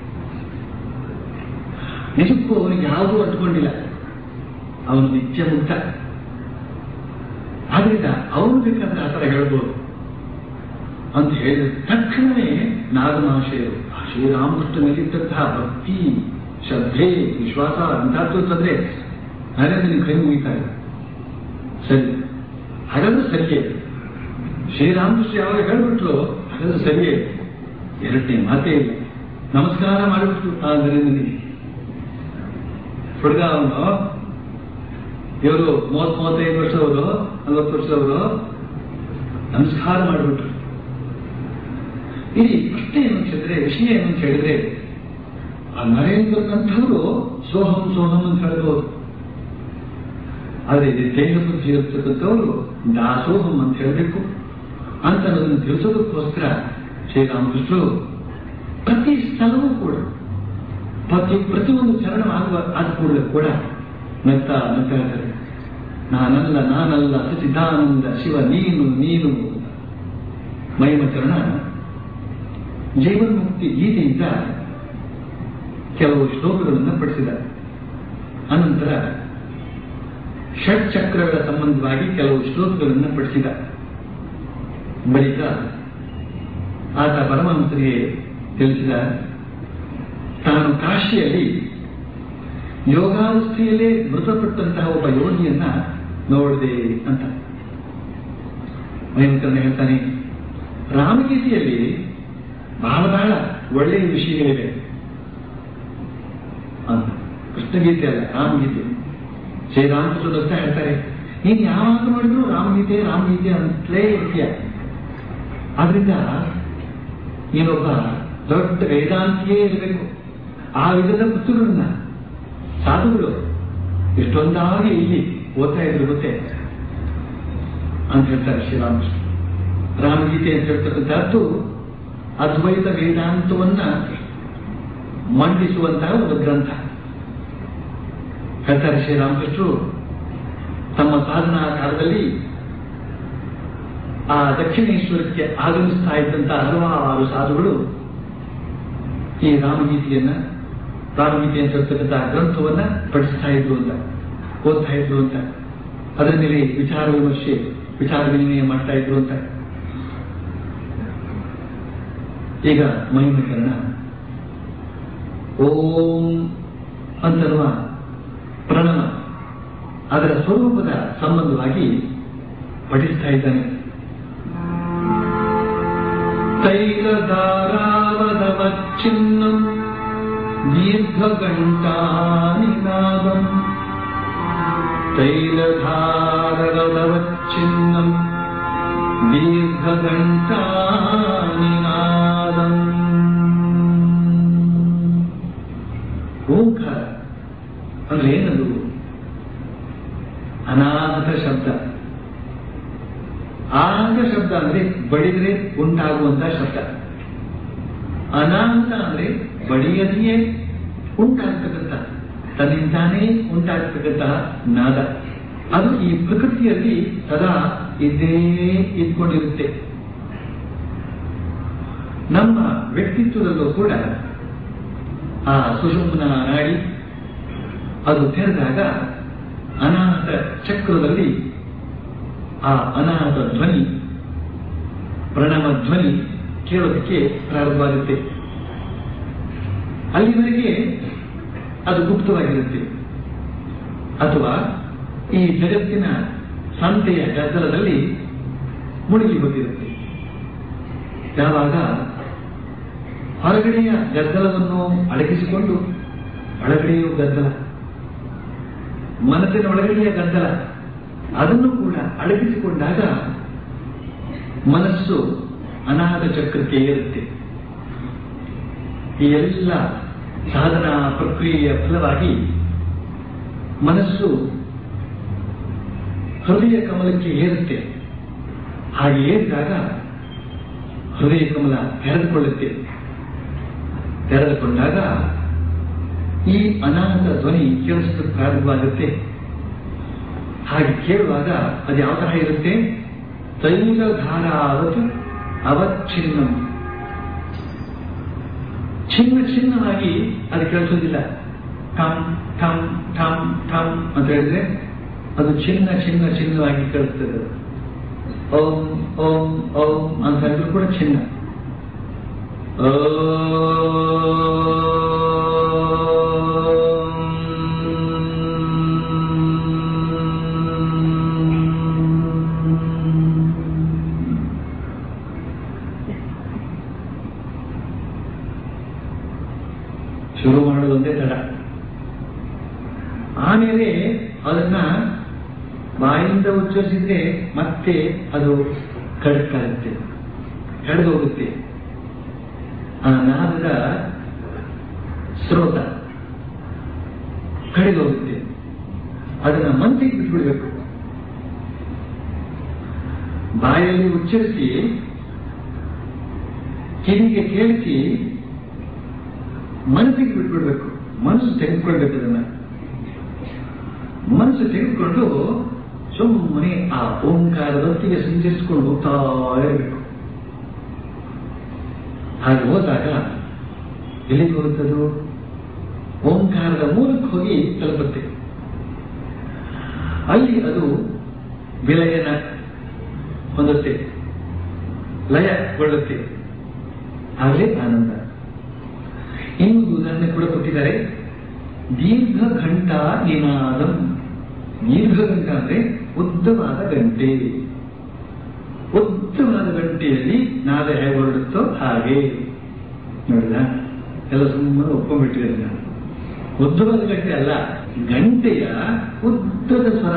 [SPEAKER 2] ನಿಜಕ್ಕೂ ಅವನಿಗೆ ಯಾವುದೂ ಅಂಟ್ಕೊಂಡಿಲ್ಲ ಅವನು ನಿತ್ಯ ಮುಕ್ತ ಆದ್ರಿಂದ ಅವನು ಬೇಕಾದ್ರೆ ಆ ಥರ ಹೇಳ್ಬೋದು ಅಂತ ಹೇಳಿದ ತಕ್ಷಣವೇ ನಾಗಮಹಾಶಯರು ಆ ಶ್ರೀರಾಮಕೃಷ್ಣನಲ್ಲಿದ್ದಂತಹ ಭಕ್ತಿ ಶ್ರದ್ಧೆ ವಿಶ್ವಾಸ ಅಂತಹದ್ದು ಅಂತಂದ್ರೆ ನರೇಂದ್ರನ ಕೈ ಮುಗಿತಾರೆ ಸರಿ ಹಾಗಾದ್ರೆ ಸರಿಯೇ ಶ್ರೀರಾಮಕೃಷ್ಣ ಯಾವಾಗ ಹೇಳ್ಬಿಟ್ಲು ಹಾಗಾದ್ರೆ ಸರಿಯೇ ಎರಡನೇ ಮಾತೇ ಇಲ್ಲ ನಮಸ್ಕಾರ ಮಾಡಿಬಿಟ್ರು ಆ ನರೇಂದ್ರನಿಗೆ ಹುಡುಗ ಅವನು ಇವರು ಮೂವತ್ ಮೂವತ್ತೈದು ವರ್ಷದವರು ನಲವತ್ತು ವರ್ಷದವರು ನಮಸ್ಕಾರ ಮಾಡಿಬಿಟ್ರು ಇಲ್ಲಿ ಪ್ರಶ್ನೆ ಏನು ಅಂತ ಹೇಳಿದ್ರೆ ವಿಷಯ ಏನು ಅಂತ ಹೇಳಿದ್ರೆ ಆ ನರೇಂದ್ರನಂಥವರು ಸೋಹಂ ಸೋಹಂ ಅಂತ ಹೇಳ್ಬೋದು ಆದರೆ ಇದು ತೇಜ ಬುದ್ಧಿ ಇರ್ತಕ್ಕಂಥವ್ರು ದಾಸೋಹಂ ಅಂತ ಹೇಳಬೇಕು ಅಂತ ಅದನ್ನು ತಿಳಿಸೋದಕ್ಕೋಸ್ಕರ ಶ್ರೀರಾಮಕೃಷ್ಣರು ಪ್ರತಿ ಸ್ಥಳವೂ ಕೂಡ ಪ್ರತಿ ಪ್ರತಿಯೊಂದು ಚರಣ ಆಗುವ ಆದ ಕೂಡಲೇ ಕೂಡ ನಗ್ತಾ ನಗ್ತಾ ಇರ್ತಾರೆ ನಾನಲ್ಲ ನಾನಲ್ಲ ಸಚಿದಾನಂದ ಶಿವ ನೀನು ನೀನು ಮಹಿಮಚರಣ ಜೀವನ್ಮುಕ್ತಿ ಗೀತೆಯಿಂದ ಕೆಲವು ಶ್ಲೋಕಗಳನ್ನು ಪಡಿಸಿದ ಅನಂತರ ಷಟ್ಚಕ್ರಗಳ ಸಂಬಂಧವಾಗಿ ಕೆಲವು ಶ್ಲೋಕಗಳನ್ನು ಪಡಿಸಿದ ಬಳಿಕ ಆತ ಪರಮಹಂಸರಿಗೆ ತಿಳಿಸಿದ ತಾನು ಕಾಶಿಯಲ್ಲಿ ಯೋಗಾವಸ್ಥೆಯಲ್ಲೇ ಮೃತಪಟ್ಟಂತಹ ಒಬ್ಬ ಯೋಗಿಯನ್ನ ನೋಡಿದೆ ಅಂತ ಮಹಿಮಕರಣ ಹೇಳ್ತಾನೆ ರಾಮಗೀತೆಯಲ್ಲಿ ಬಹಳ ಬಹಳ ಒಳ್ಳೆಯ ವಿಷಯಗಳಿವೆ ಅಂತ ಕೃಷ್ಣಗೀತೆ ಅಲ್ಲ ರಾಮಗೀತೆ ಶ್ರೀರಾಮಕೃಷ್ಣ ದತ್ತ ಹೇಳ್ತಾರೆ ನೀನು ಯಾವಾಗ ನೋಡಿದ್ರು ರಾಮಗೀತೆ ರಾಮಗೀತೆ ಅಂತಲೇ ಇರ್ತೀಯ ಆದ್ರಿಂದ ನೀನೊಬ್ಬ ದೊಡ್ಡ ವೇದಾಂತಿಯೇ ಇರಬೇಕು ಆ ವಿಧದ ಪುಸ್ತಕಗಳನ್ನ ಸಾಧುಗಳು ಎಷ್ಟೊಂದಾಗಿ ಇಲ್ಲಿ ಓದ್ತಾ ಇದ್ರು ಗೊತ್ತೇ ಅಂತ ಹೇಳ್ತಾರೆ ಶ್ರೀರಾಮಕೃಷ್ಣ ರಾಮಗೀತೆ ಅಂತ ಹೇಳ್ತಕ್ಕಂಥದ್ದು ಅದ್ವೈತ ವೇದಾಂತವನ್ನ ಮಂಡಿಸುವಂತಹ ಒಂದು ಗ್ರಂಥ ಹೇಳ್ತಾರೆ ಶ್ರೀರಾಮಕೃಷ್ಣರು ತಮ್ಮ ಸಾಧನಾ ಕಾಲದಲ್ಲಿ ಆ ದಕ್ಷಿಣೇಶ್ವರಕ್ಕೆ ಆಗಮಿಸ್ತಾ ಇದ್ದಂತಹ ಹಲವಾರು ಸಾಧುಗಳು ಈ ರಾಮಗೀತೆಯನ್ನ ರಾಮಗೀತೆ ಅಂತ ಹೇಳ್ತಕ್ಕಂತಹ ಗ್ರಂಥವನ್ನ ಪಠಿಸ್ತಾ ಇದ್ರು ಅಂತ ಓದ್ತಾ ಇದ್ರು ಅಂತ ಅದರ ಮೇಲೆ ವಿಚಾರ ವಿಮರ್ಶೆ ವಿಚಾರ ವಿನಿಮಯ ಮಾಡ್ತಾ ಇದ್ರು ಅಂತ ಈಗ ಮಹಿಮಕರಣ ಓಂ ಅಂತನ್ನುವ ಪ್ರಣವ ಅದರ ಸ್ವರೂಪದ ಸಂಬಂಧವಾಗಿ ಪಠಿಸ್ತಾ ಇದ್ದಾನೆ ತೈಲಧಾರಾವಧವಚ್ಛಿನ್ನಂ ದೀರ್ಘಗಂಟಾನಿನಾದಂ ತೈಲಧಾರವಧವಚ್ಛಿನ್ನಂ ದೀರ್ಘಗಂಟಾನಿನಾದಂ ಓಂಕಾರ ಅಂದ್ರೆ ಏನದು ಅನಾಥ ಶಬ್ದ ಆನಂದ ಶಬ್ದ ಅಂದ್ರೆ ಬಡಿದ್ರೆ ಉಂಟಾಗುವಂತಹ ಶಬ್ದ ಅನಾಹುತ ಅಂದ್ರೆ ಬಡಿಯದೆಯೇ ಉಂಟಾಗ್ತಕ್ಕಂಥ ತನ್ನಿಂದಾನೇ ಉಂಟಾಗ್ತಕ್ಕಂತಹ ನಾದ ಅದು ಈ ಪ್ರಕೃತಿಯಲ್ಲಿ ಸದಾ ಇದ್ದೇ ಇದ್ಕೊಂಡಿರುತ್ತೆ ನಮ್ಮ ವ್ಯಕ್ತಿತ್ವದಲ್ಲೂ ಕೂಡ ಆ ಸುಷುಮ್ನ ನಾಡಿ ಅದು ತೆರೆದಾಗ ಅನಾಹತ ಚಕ್ರದಲ್ಲಿ ಆ ಅನಾಹತ ಧ್ವನಿ ಪ್ರಣವ ಧ್ವನಿ ಕೇಳೋದಕ್ಕೆ ಪ್ರಾರಂಭವಾಗುತ್ತೆ ಅಲ್ಲಿವರೆಗೆ ಅದು ಗುಪ್ತವಾಗಿರುತ್ತೆ ಅಥವಾ ಈ ಜಗತ್ತಿನ ಸಂತೆಯ ಗದ್ದಲದಲ್ಲಿ ಮುಳುಗಿ ಹೋಗಿರುತ್ತೆ ಯಾವಾಗ ಹೊರಗಡೆಯ ಗದ್ದಲವನ್ನು ಅಡಗಿಸಿಕೊಂಡು ಒಳಗಡೆಯೂ ಗದ್ದಲ ಮನಸ್ಸಿನ ಒಳಗಡೆಯ ಗದ್ದಲ ಅದನ್ನು ಕೂಡ ಅಡಗಿಸಿಕೊಂಡಾಗ ಮನಸ್ಸು ಅನಾಥ ಚಕ್ರಕ್ಕೆ ಏರುತ್ತೆ ಈ ಎಲ್ಲ ಸಾಧನಾ ಪ್ರಕ್ರಿಯೆಯ ಫಲವಾಗಿ ಮನಸ್ಸು ಹೃದಯ ಕಮಲಕ್ಕೆ ಏರುತ್ತೆ ಹಾಗೆ ಏರಿದಾಗ ಹೃದಯ ಕಮಲ ತೆರೆದುಕೊಳ್ಳುತ್ತೆ ತೆರೆದುಕೊಂಡಾಗ ಈ ಅನಾಥ ಧ್ವನಿ ಕೇಳಿಸೋದಕ್ಕೆ ಪ್ರಾರಂಭವಾಗುತ್ತೆ ಹಾಗೆ ಕೇಳುವಾಗ ಅದು ಯಾವ ತರ ಇರುತ್ತೆ ತೈಲಧಾರಾವತ್ ಅವಚ್ಛಿನ್ನ ಚಿನ್ನ ಚಿನ್ನವಾಗಿ ಅದು ಕೇಳಿಸೋದಿಲ್ಲ ಟಮ್ ಟಮ್ ಟಮ್ ಟಮ್ ಅಂತ ಹೇಳಿದ್ರೆ ಅದು ಚಿನ್ನ ಚಿನ್ನ ಚಿನ್ನವಾಗಿ ಕೇಳಿಸ್ತದೆ ಅದು. ಓಂ ಓಂ ಓಂ ಅಂತ ಹೇಳಿದ್ರು ಕೂಡ ಚಿನ್ನ ಶುರು ಮಾಡೋದೊಂದೇ ತಡ ಆಮೇಲೆ ಅದನ್ನ ಬಾಯಿಂದ ಉಚ್ಚರಿಸಿದ್ರೆ ಮತ್ತೆ ಅದು ಕಡಕಾಗುತ್ತೆ ಕಳೆದೋಗುತ್ತೆ ಆ ನಾದದ ಸ್ರೋತ ಕಳೆದೋಗುತ್ತೆ ಅದನ್ನ ಮನಸ್ಸಿಗೆ ಬಿಟ್ಬಿಡ್ಬೇಕು ಬಾಯಲ್ಲಿ ಉಚ್ಚರಿಸಿ ಕಿವಿಗೆ ಕೇಳಿಸಿ ಮನಸ್ಸಿಗೆ ಬಿಟ್ಬಿಡ್ಬೇಕು ಮನಸ್ಸು ತೆಗೆದುಕೊಳ್ಬೇಕು ಅದನ್ನ ಮನಸ್ಸು ತೆಗೆದುಕೊಂಡು ಸುಮ್ಮನೆ ಆ ಓಂಕಾರದೊತ್ತಿಗೆ ಸಂಚರಿಸಿಕೊಂಡು ಹೋಗ್ತಾ ಇರಬೇಕು ಹಾಗೆ ಹೋದಾಗ ಎಲ್ಲಿಗೆ ಹೋಗುತ್ತದು ಓಂಕಾರದ ಮೂಲಕ್ಕೆ ಹೋಗಿ ತಲುಪುತ್ತೆ ಅಲ್ಲಿ ಅದು ವಿಲಯನ ಹೊಂದುತ್ತೆ ಲಯಗೊಳ್ಳುತ್ತೆ ಆಗಲೇ ಆನಂದ ಇನ್ನೊಂದು ಉದಾಹರಣೆ ಕೂಡ ಕೊಟ್ಟಿದ್ದಾರೆ ದೀರ್ಘ ಘಂಟ ನಿನಾದಂ ದೀರ್ಘ ಗಂಟ ಅಂದ್ರೆ ಉದ್ದವಾದ ಗಂಟೆ ಉದ್ದವಾದ ಗಂಟೆಯಲ್ಲಿ ನಾದ ಹೇಗೆ ಹೊರಡುತ್ತೋ ಹಾಗೆ ನೋಡಿದ ಎಲ್ಲ ಸುಮ್ಮನೆ ಒಪ್ಕೊಂಡ್ಬಿಟ್ಟಿದ್ದಾರೆ ನಾನು ಉದ್ದವಾದ ಗಂಟೆ ಅಲ್ಲ ಗಂಟೆಯ ಉದ್ದದ ಸ್ವರ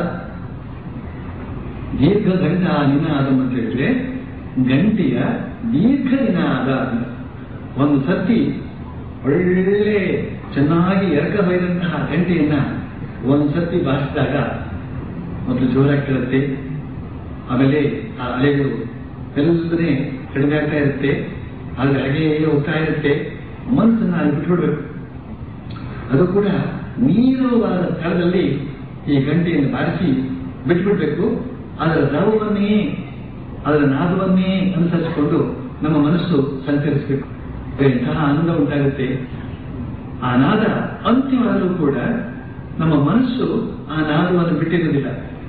[SPEAKER 2] ದೀರ್ಘ ಗಂಟ ನಿನಾದ ಅಂತ ಹೇಳಿದ್ರೆ ಗಂಟೆಯ ದೀರ್ಘ ನಿನಾದ ಒಂದು ಸತಿ ಒಳ್ಳೆ ಚೆನ್ನಾಗಿ ಎರಕ ಬೈದಂತಹ ಗಂಟೆಯನ್ನ ಒಂದು ಸತಿ ಬಾರಿಸಿದಾಗ ಮೊದಲು ಜೋರಾಗಿ ಕೇಳುತ್ತೆ ಆಮೇಲೆ ಆ ಅಲೆಗಳು ಎಲ್ಲನೇ ಕಡಿಮೆ ಆಗ್ತಾ ಇರುತ್ತೆ ಆದ್ರೆ ಹಾಗೆ ಹೋಗ್ತಾ ಇರುತ್ತೆ ಮನಸ್ಸನ್ನ ಅಲ್ಲಿ ಬಿಟ್ಬಿಡ್ಬೇಕು ಅದು ಕೂಡ ನೀರುವಾದ ಸ್ಥಳದಲ್ಲಿ ಈ ಗಂಟೆಯನ್ನು ಬಾರಿಸಿ ಬಿಟ್ಬಿಡ್ಬೇಕು ಅದರ ದ್ರವವನ್ನೇ ಅದರ ನಾದವನ್ನೇ ಅನುಸರಿಸಿಕೊಂಡು ನಮ್ಮ ಮನಸ್ಸು ಸಂಚರಿಸಬೇಕು ಎಂತಹ ಆನಂದ ಉಂಟಾಗುತ್ತೆ ಆ ನಾದ ಅಂತಿಮವಾದರೂ ಕೂಡ ನಮ್ಮ ಮನಸ್ಸು ಆ ನಾದವನ್ನು ಬಿಟ್ಟಿರುವುದಿಲ್ಲ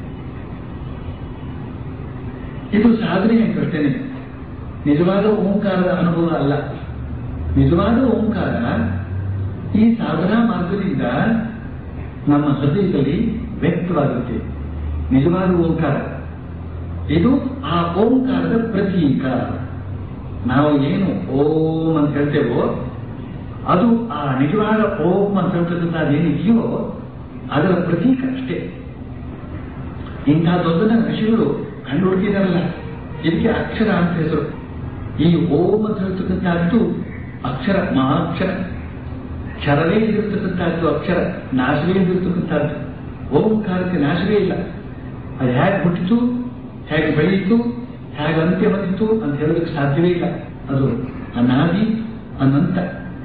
[SPEAKER 2] ಇದು ಸಾಧನೆಯ ಅಷ್ಟೇನೆ ನಿಜವಾದ ಓಂಕಾರದ ಅನುಭವ ಅಲ್ಲ ನಿಜವಾದ ಓಂಕಾರ ಈ ಸಾಧನಾ ಮಾರ್ಗದಿಂದ ನಮ್ಮ ಹೃದಯದಲ್ಲಿ ವ್ಯಕ್ತವಾಗುತ್ತೆ ನಿಜವಾದ ಓಂಕಾರ ಇದು ಆ ಓಂಕಾರದ ಪ್ರತೀಕ ನಾವು ಏನು ಓಂ ಅಂತ ಹೇಳ್ತೇವೋ ಅದು ಆ ನಿಜವಾದ ಓಂ ಅಂತ ಹೇಳ್ತಕ್ಕಂಥ ಏನಿದೆಯೋ ಅದರ ಪ್ರತೀಕ ಅಷ್ಟೇ ಇಂತಹ ದೊಡ್ಡ ಋಷಿಗಳು ಕಂಡು ಹುಡುಕಿದಾರಲ್ಲ ಇದಕ್ಕೆ ಅಕ್ಷರ ಅಂತ ಹೆಸರು ಈ ಓಂ ಅಂತ ಹೇಳ್ತಕ್ಕಂಥದ್ದು ಅಕ್ಷರ ಮಹಾಕ್ಷರ ಕ್ಷರವೇ ಇದಿರ್ತಕ್ಕಂಥದ್ದು ಅಕ್ಷರ ನಾಶವೇ ಇದಿರ್ತಕ್ಕಂಥದ್ದು ಓಂಕಾರಕ್ಕೆ ನಾಶವೇ ಇಲ್ಲ ಅದು ಹೇಗೆ ಹುಟ್ಟಿತು ಹೇಗೆ ಬೆಳೆಯಿತು ಹೇಗೆ ಅಂತ್ಯ ಬಂದಿತು ಅಂತ ಹೇಳೋದಕ್ಕೆ ಸಾಧ್ಯವೇ ಇಲ್ಲ ಅದು ಅನಾದಿ ಅನಂತ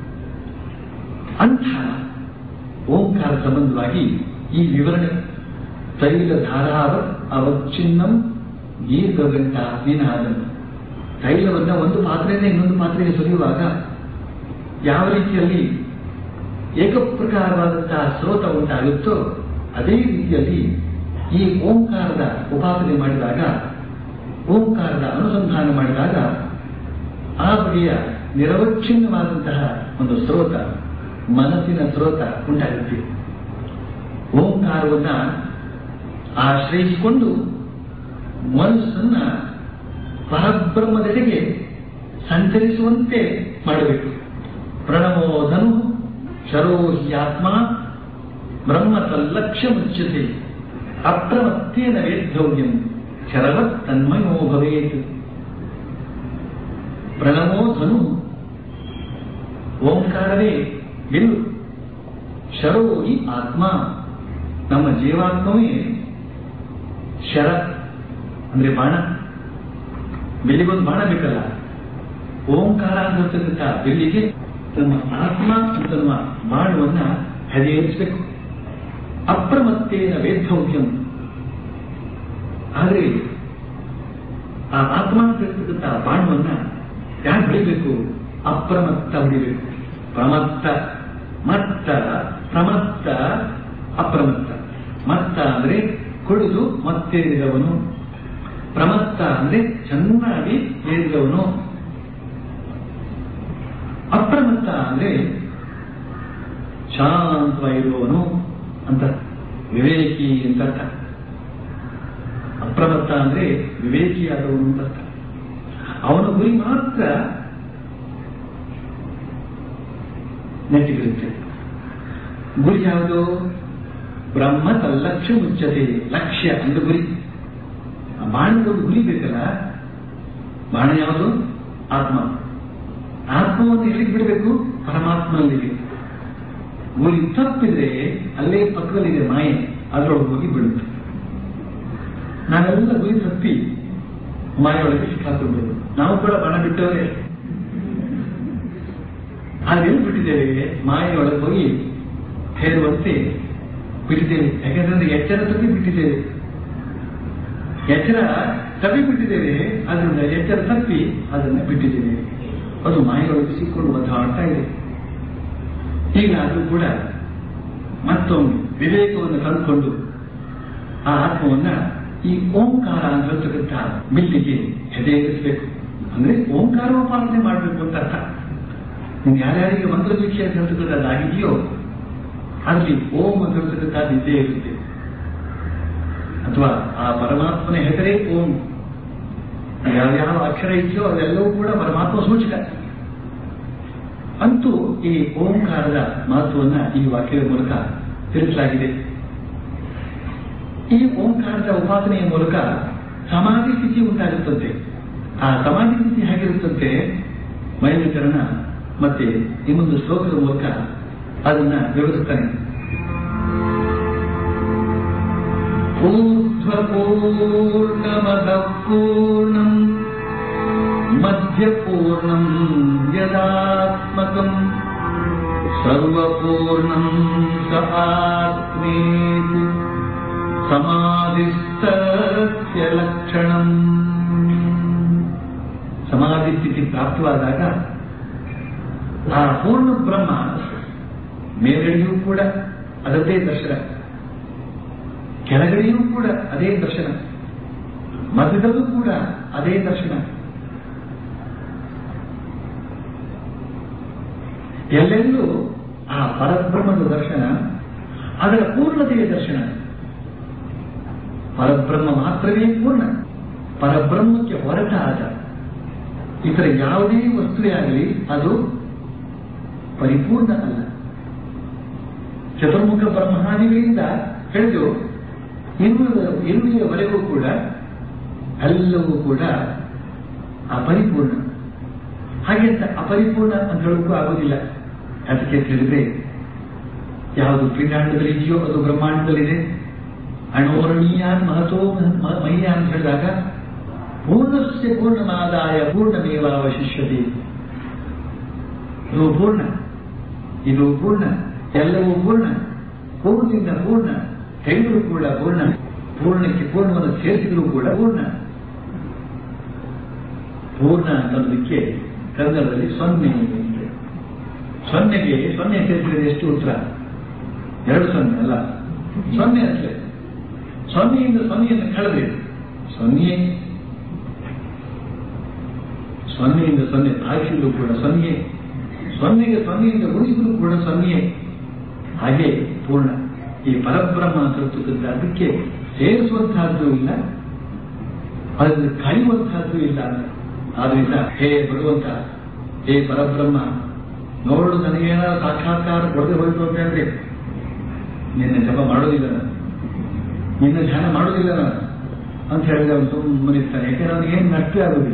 [SPEAKER 2] ಅಂಥ ಓಂಕಾರ ಸಂಬಂಧವಾಗಿ ಈ ವಿವರಣೆ ತೈಲ ಧಾರಾವ ಅವಚ್ಛಿನ್ನಂ ದೀರ್ಘಗಂಟ ನಿನಾದಂ ತೈಲವನ್ನ ಒಂದು ಪಾತ್ರೆಯಿಂದ ಇನ್ನೊಂದು ಪಾತ್ರೆಗೆ ಸುರಿಯುವಾಗ ಯಾವ ರೀತಿಯಲ್ಲಿ ಏಕಪ್ರಕಾರವಾದಂತಹ ಸ್ರೋತ ಉಂಟಾಗುತ್ತೋ ಅದೇ ರೀತಿಯಲ್ಲಿ ಈ ಓಂಕಾರದ ಉಪಾಸನೆ ಮಾಡಿದಾಗ ಓಂಕಾರದ ಅನುಸಂಧಾನ ಮಾಡಿದಾಗ ಆ ಬಗೆಯ ನಿರವಚ್ಛಿನ್ನವಾದಂತಹ ಒಂದು ಸ್ರೋತ ಮನಸ್ಸಿನ ಸ್ರೋತ ಉಂಟಾಗುತ್ತೆ ಓಂಕಾರವನ್ನ ಆಶ್ರಯಿಸಿಕೊಂಡು ಮನಸ್ಸನ್ನ ಪರಬ್ರಹ್ಮದೆಡೆಗೆ ಸಂಚರಿಸುವಂತೆ ಮಾಡಬೇಕು ಪ್ರಣಮೋಧನು ಶರೋ ಹ್ಯಾತ್ಮ ಬ್ರಹ್ಮ ತಲ್ಲಕ್ಷ್ಯ ಮುಚ್ಯತೆ ಅಪ್ರಮತ್ತೇನ ವೇದ್ಯವ್ಯಂ ಶರವತ್ ತನ್ಮಯೋ ಭವೇತ್ ಪ್ರಣಮೋ ಧನು ಓಂಕಾರವೇ ಬಿಲ್ಲು ಶರೋ ಈ ಆತ್ಮ ನಮ್ಮ ಜೀವಾತ್ಮವೇ ಶರ ಅಂದ್ರೆ ಬಾಣ ಬಿಲ್ಲಿಗೊಂದು ಬಾಣ ಬೇಕಲ್ಲ ಓಂಕಾರ ಅಂತ ಬಿಲ್ಲಿಗೆ ನಮ್ಮ ಆತ್ಮ ಅಂತ ನಮ್ಮ ಬಾಣವನ್ನ ಹರಿಯೇರಿಸಬೇಕು ಅಪ್ರಮತ್ತೇನ ವೇದ್ಧವ್ಯಂ ಆದ್ರೆ ಆ ಆತ್ಮ ಅಂತ ಹೇಳ್ತಕ್ಕಂಥ ಬಾಣವನ್ನ ಯಾಕೆ ಹೊಡಿಬೇಕು ಅಪ್ರಮತ್ತ ಹೊಡಿಬೇಕು ಪ್ರಮತ್ತ ಮತ್ತ ಪ್ರಮತ್ತ ಅಪ್ರಮತ್ತ ಮತ್ತ ಅಂದ್ರೆ ಕುಡಿದು ಮತ್ತೇರಿದವನು ಪ್ರಮತ್ತ ಅಂದ್ರೆ ಚೆನ್ನಾಗಿ ಏರಿದವನು ಅಪ್ರಮತ್ತ ಅಂದ್ರೆ ಶಾಂತವಾಗಿರುವವನು ಅಂತ ವಿವೇಕಿ ಅಂತ ಅರ್ಥ ಅಪ್ರಮತ್ತ ಅಂದ್ರೆ ವಿವೇಕಿಯಾದವನು ಅಂತ ಅರ್ಥ ಅವನ ಗುರಿ ಮಾತ್ರ ನೆಟ್ಟಿಗಿರುತ್ತೆ ಗುರಿ ಯಾವುದು ಬ್ರಹ್ಮ ತಲ್ಲಕ್ಷ್ಯ ಮುಚ್ಚತೆ ಲಕ್ಷ್ಯ ಅಂತ ಗುರಿ ಆ ಬಾಣದೊಂದು ಗುರಿ ಬೇಕಲ್ಲ ಬಾಣ ಯಾವುದು ಆತ್ಮ ಆತ್ಮವನ್ನು ಎಲ್ಲಿಗೆ ಬಿಡಬೇಕು ಪರಮಾತ್ಮನಲ್ಲಿ ಗುರಿ ತಪ್ಪಿದ್ರೆ ಅಲ್ಲೇ ಪಕ್ಕದಲ್ಲಿದೆ ಮಾಯೆ ಅದರೊಳಗೆ ಹೋಗಿ ಬೀಳುತ್ತೆ ನಾವೆಲ್ಲ ಗುರಿ ತಪ್ಪಿ ಮಾಯೊಳಗೆ ಸಿಕ್ಕಾಕೊಂಡು ನಾವು ಕೂಡ ಬಣ ಬಿಟ್ಟವರೇ ಹಾಗೆಲ್ಲಿ ಬಿಟ್ಟಿದ್ದೇವೆ ಮಾಯೆಯೊಳಗೆ ಹೋಗಿ ಹೇರುವಂತೆ ಬಿಟ್ಟಿದ್ದೇವೆ ಯಾಕಂದ್ರೆ ಎಚ್ಚರ ತಪ್ಪಿ ಬಿಟ್ಟಿದ್ದೇವೆ ಎಚ್ಚರ ತಪ್ಪಿ ಬಿಟ್ಟಿದ್ದೇವೆ ಅದರಿಂದ ಎಚ್ಚರ ತಪ್ಪಿ ಅದನ್ನ ಬಿಟ್ಟಿದ್ದೇವೆ ಅದು ಮಾಯೆಯೊಳಗೆ ಸಿಕ್ಕೊಂಡು ಒದ್ದಾಡ್ತಾ ಇದೆ ಹೀಗಾದ್ರೂ ಕೂಡ ಮತ್ತೊಮ್ಮೆ ವಿವೇಕವನ್ನು ಕಂಡುಕೊಂಡು ಆ ಆತ್ಮವನ್ನ ಈ ಓಂಕಾರ ಅಂತಕ್ಕಂಥ ಬಿಲ್ಲಿಗೆ ಹೆದೆಯಿರಿಸಬೇಕು ಅಂದ್ರೆ ಓಂಕಾರೋಪಾಸನೆ ಮಾಡಬೇಕು ಅಂತ ಅರ್ಥ ನೀವು ಯಾರ್ಯಾರಿಗೆ ಮಂತ್ರ ದೀಕ್ಷೆ ಅಂತಕ್ಕಂಥದ್ದಾಗಿದೆಯೋ ಅಲ್ಲಿ ಓಂ ಅಂತಕ್ಕಂಥದ್ದು ಇದ್ದೇ ಇರುತ್ತೆ ಅಥವಾ ಆ ಪರಮಾತ್ಮನ ಹೆಸರೇ ಓಂ ಯಾವ್ಯಾವ ಅಕ್ಷರ ಇದೆಯೋ ಅದೆಲ್ಲವೂ ಕೂಡ ಪರಮಾತ್ಮ ಸೂಚಕ ಅಂತೂ ಈ ಓಂಕಾರದ ಮಹತ್ವವನ್ನ ಈ ವಾಕ್ಯದ ಮೂಲಕ ತಿಳಿಸಲಾಗಿದೆ ಈ ಓಂಕಾರದ ಉಪಾಸನೆಯ ಮೂಲಕ ಸಮಾಧಿ ಸ್ಥಿತಿ ಉಂಟಾಗುತ್ತಂತೆ ಆ ಸಮಾಧಿ ಸ್ಥಿತಿ ಹೇಗಿರುತ್ತಂತೆ ಮೈಲಿಕರಣ ಮತ್ತೆ ಇನ್ನೊಂದು ಶ್ಲೋಕದ ಮೂಲಕ ಅದನ್ನ ವಿವರಿಸ್ತಾನೆ ಊರ್ಧ್ವಪೂರ್ಣಮದ ಪೂರ್ಣಂ ಮಧ್ಯಪೂರ್ಣಂ ಯದಾತ್ಮಕಂ ಸರ್ವಪೂರ್ಣಂ ಸ ಆತ್ಮೇತಿ ಸಮಾಧಿಸ್ತಸ್ಯ ಲಕ್ಷಣಂ ಸಮಾಧಿ ಸ್ಥಿತಿ ಪ್ರಾಪ್ತವಾದಾಗ ಆ ಪೂರ್ಣ ಬ್ರಹ್ಮ ಮೇಲ್ಗಡೆಯೂ ಕೂಡ ಅದರದೇ ದರ್ಶನ ಕೆಳಗಡೆಯೂ ಕೂಡ ಅದೇ ದರ್ಶನ ಮಧ್ಯದಲ್ಲೂ ಕೂಡ ಅದೇ ದರ್ಶನ ಎಲ್ಲೆಲ್ಲೂ ಆ ಪರಬ್ರಹ್ಮದ ದರ್ಶನ ಅದರ ಪೂರ್ಣತೆಯ ದರ್ಶನ ಪರಬ್ರಹ್ಮ ಮಾತ್ರವೇ ಪೂರ್ಣ ಪರಬ್ರಹ್ಮಕ್ಕೆ ಹೊರಟ ಆದ ಇತರ ಯಾವುದೇ ವಸ್ತುವೇ ಆಗಲಿ ಅದು ಪರಿಪೂರ್ಣ ಅಲ್ಲ ಚತುರ್ಮುಖ ಬ್ರಹ್ಮಾದಿಗಳಿಂದ ಹಿಡಿದು ಇರುವುದ ಇರುವೆಯವರೆಗೂ ಕೂಡ ಎಲ್ಲವೂ ಕೂಡ ಅಪರಿಪೂರ್ಣ ಹಾಗೆ ಅಂತ ಅಪರಿಪೂರ್ಣ ಅಂತ ಹೇಳೋಕ್ಕೂ ಆಗೋದಿಲ್ಲ ಅದಕ್ಕೆ ತಿಳಿದ್ರೆ ಯಾವುದು ಪಿಂಡಾಂಡದಲ್ಲಿ ಇದೆಯೋ ಅದು ಬ್ರಹ್ಮಾಂಡದಲ್ಲಿದೆ ಅಣೋರಣೀಯ ಮಹತೋ ಮಹ್ಯ ಅಂತ ಹೇಳಿದಾಗ ಪೂರ್ಣಸ್ಯ ಪೂರ್ಣಮಾದಾಯ ಪೂರ್ಣಮೇವಾವಶಿಷ್ಯತೆ ಇದು ಪೂರ್ಣ ಇದು ಪೂರ್ಣ ಎಲ್ಲವೂ ಪೂರ್ಣ ಪೂರ್ಣದಿಂದ ಪೂರ್ಣ ತೆಗೆದರೂ ಕೂಡ ಪೂರ್ಣ ಪೂರ್ಣಕ್ಕೆ ಪೂರ್ಣವನ್ನು ಸೇರಿಸಿದರೂ ಕೂಡ ಪೂರ್ಣ ಪೂರ್ಣ ಅನ್ನೋದಕ್ಕೆ ಕನ್ನಡದಲ್ಲಿ ಸೊನ್ನೆ ಇದೆ. ಸೊನ್ನೆಗೆ ಸೊನ್ನೆ ಸೇರಿಸಿದರೆ ಎಷ್ಟು ಉತ್ತರ ಎರಡು ಸೊನ್ನೆ ಅಲ್ಲ ಸೊನ್ನೆ ಅಷ್ಟೇ ಸೊನ್ನೆಯಿಂದ ಸೊನ್ನೆಯನ್ನು ಕಳೆದ್ರೆ ಸೊನ್ನೆ ಸೊನ್ನೆಯಿಂದ ಸೊನ್ನೆ ಭಾಷೆಯಲ್ಲೂ ಕೂಡ ಸೊನ್ನೆ ಸೊನ್ನೆಗೆ ಸೊನ್ನೆಯಿಂದ ಉಳಿಸಿದ್ರು ಕೂಡ ಸೊನ್ನೆ ಹಾಗೆ ಪೂರ್ಣ ಈ ಪರಬ್ರಹ್ಮ ಅಂತಕ್ಕಂಥ ಅದಕ್ಕೆ ಸೇರಿಸುವಂತಹದ್ದು ಇಲ್ಲ ಅದನ್ನು ಕಳೆಯುವಂತಹದ್ದು ಇಲ್ಲ ಆದ್ರಿಂದ ಹೇ ಭಗವಂತ ಹೇ ಪರಬ್ರಹ್ಮ ನೋಡು ನನಗೇನಾದ್ರು ಸಾಕ್ಷಾತ್ಕಾರ ಕೊಡದೆ ಹೋಯ್ತು ಅಂತ ಹೇಳಿದ್ರೆ ನಿನ್ನ ಜಪ ಮಾಡೋದಿಲ್ಲ ನಾನು ನಿನ್ನ ಧ್ಯಾನ ಮಾಡೋದಿಲ್ಲ ನಾನು ಅಂತ ಹೇಳಿದ್ರೆ ಅವನು ಸುಮ್ಮನಿರ್ತಾನೆ ಯಾಕೆಂದ್ರೆ ಅವನಿಗೆ ಏನು ನಷ್ಟವೇ ಆಗೋದಿಲ್ಲ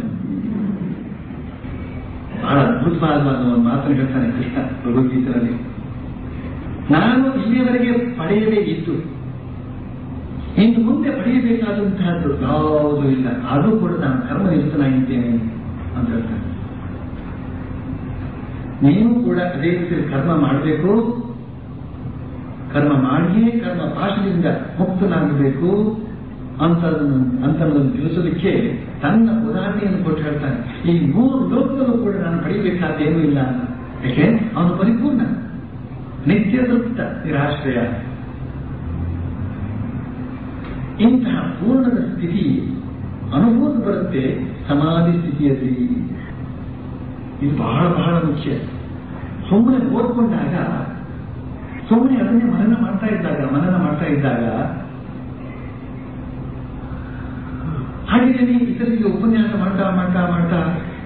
[SPEAKER 2] ಬಹಳ ಅದ್ಭುತವಾದ ಒಂದು ಮಾತನ್ನು ಹೇಳ್ತಾನೆ ಕೃಷ್ಣ ಭಗವದ್ಗೀತೆಯಲ್ಲಿ ನಾನು ಇಲ್ಲಿಯವರೆಗೆ ಪಡೆಯದೇ ಇದ್ದು ಇನ್ನು ಮುಂದೆ ಪಡೆಯಬೇಕಾದಂತಹದ್ದು ಯಾವುದೂ ಇಲ್ಲ ಆದರೂ ಕೂಡ ನಾನು ಕರ್ಮನಿರತನಾಗಿದ್ದೇನೆ ಅಂತ ಹೇಳ್ತಾನೆ ನೀವು ಕೂಡ ಅದೇ ರೀತಿ ಕರ್ಮ ಮಾಡಬೇಕು ಕರ್ಮ ಮಾಡಿಯೇ ಕರ್ಮ ಪಾಶದಿಂದ ಮುಕ್ತನಾಗಬೇಕು ಅಂತ ಅಂತನ್ನೋದನ್ನು ತಿಳಿಸೋದಕ್ಕೆ ತನ್ನ ಉದಾಹರಣೆಯನ್ನು ಕೊಟ್ಟು ಹೇಳ್ತಾನೆ ಈ ಮೂರು ಲೋಕದಲ್ಲೂ ಕೂಡ ನಾನು ಪಡೆಯಬೇಕಾದ್ದೇನೂ ಇಲ್ಲ ಅಂತ ಯಾಕೆ ಅವನು ಪರಿಪೂರ್ಣ ನಿತ್ಯ ತೃಪ್ತ ನಿರಾಶ್ರಯ ಇಂತಹ ಪೂರ್ಣದ ಸ್ಥಿತಿ ಅನುಭವ ಬರುತ್ತೆ ಸಮಾಧಿ ಸ್ಥಿತಿಯಲ್ಲಿ ಇದು ಬಹಳ ಬಹಳ ಮುಖ್ಯ ಸುಮ್ಮನೆ ಓದ್ಕೊಂಡಾಗ ಸುಮ್ಮನೆ ಅದನ್ನೇ ಮನನ ಮಾಡ್ತಾ ಇದ್ದಾಗ ಮನನ ಮಾಡ್ತಾ ಇದ್ದಾಗ ಹಾಗೆ ಇತರಿಗೆ ಉಪನ್ಯಾಸ ಮಾಡ್ತಾ ಮಾಡ್ತಾ ಮಾಡ್ತಾ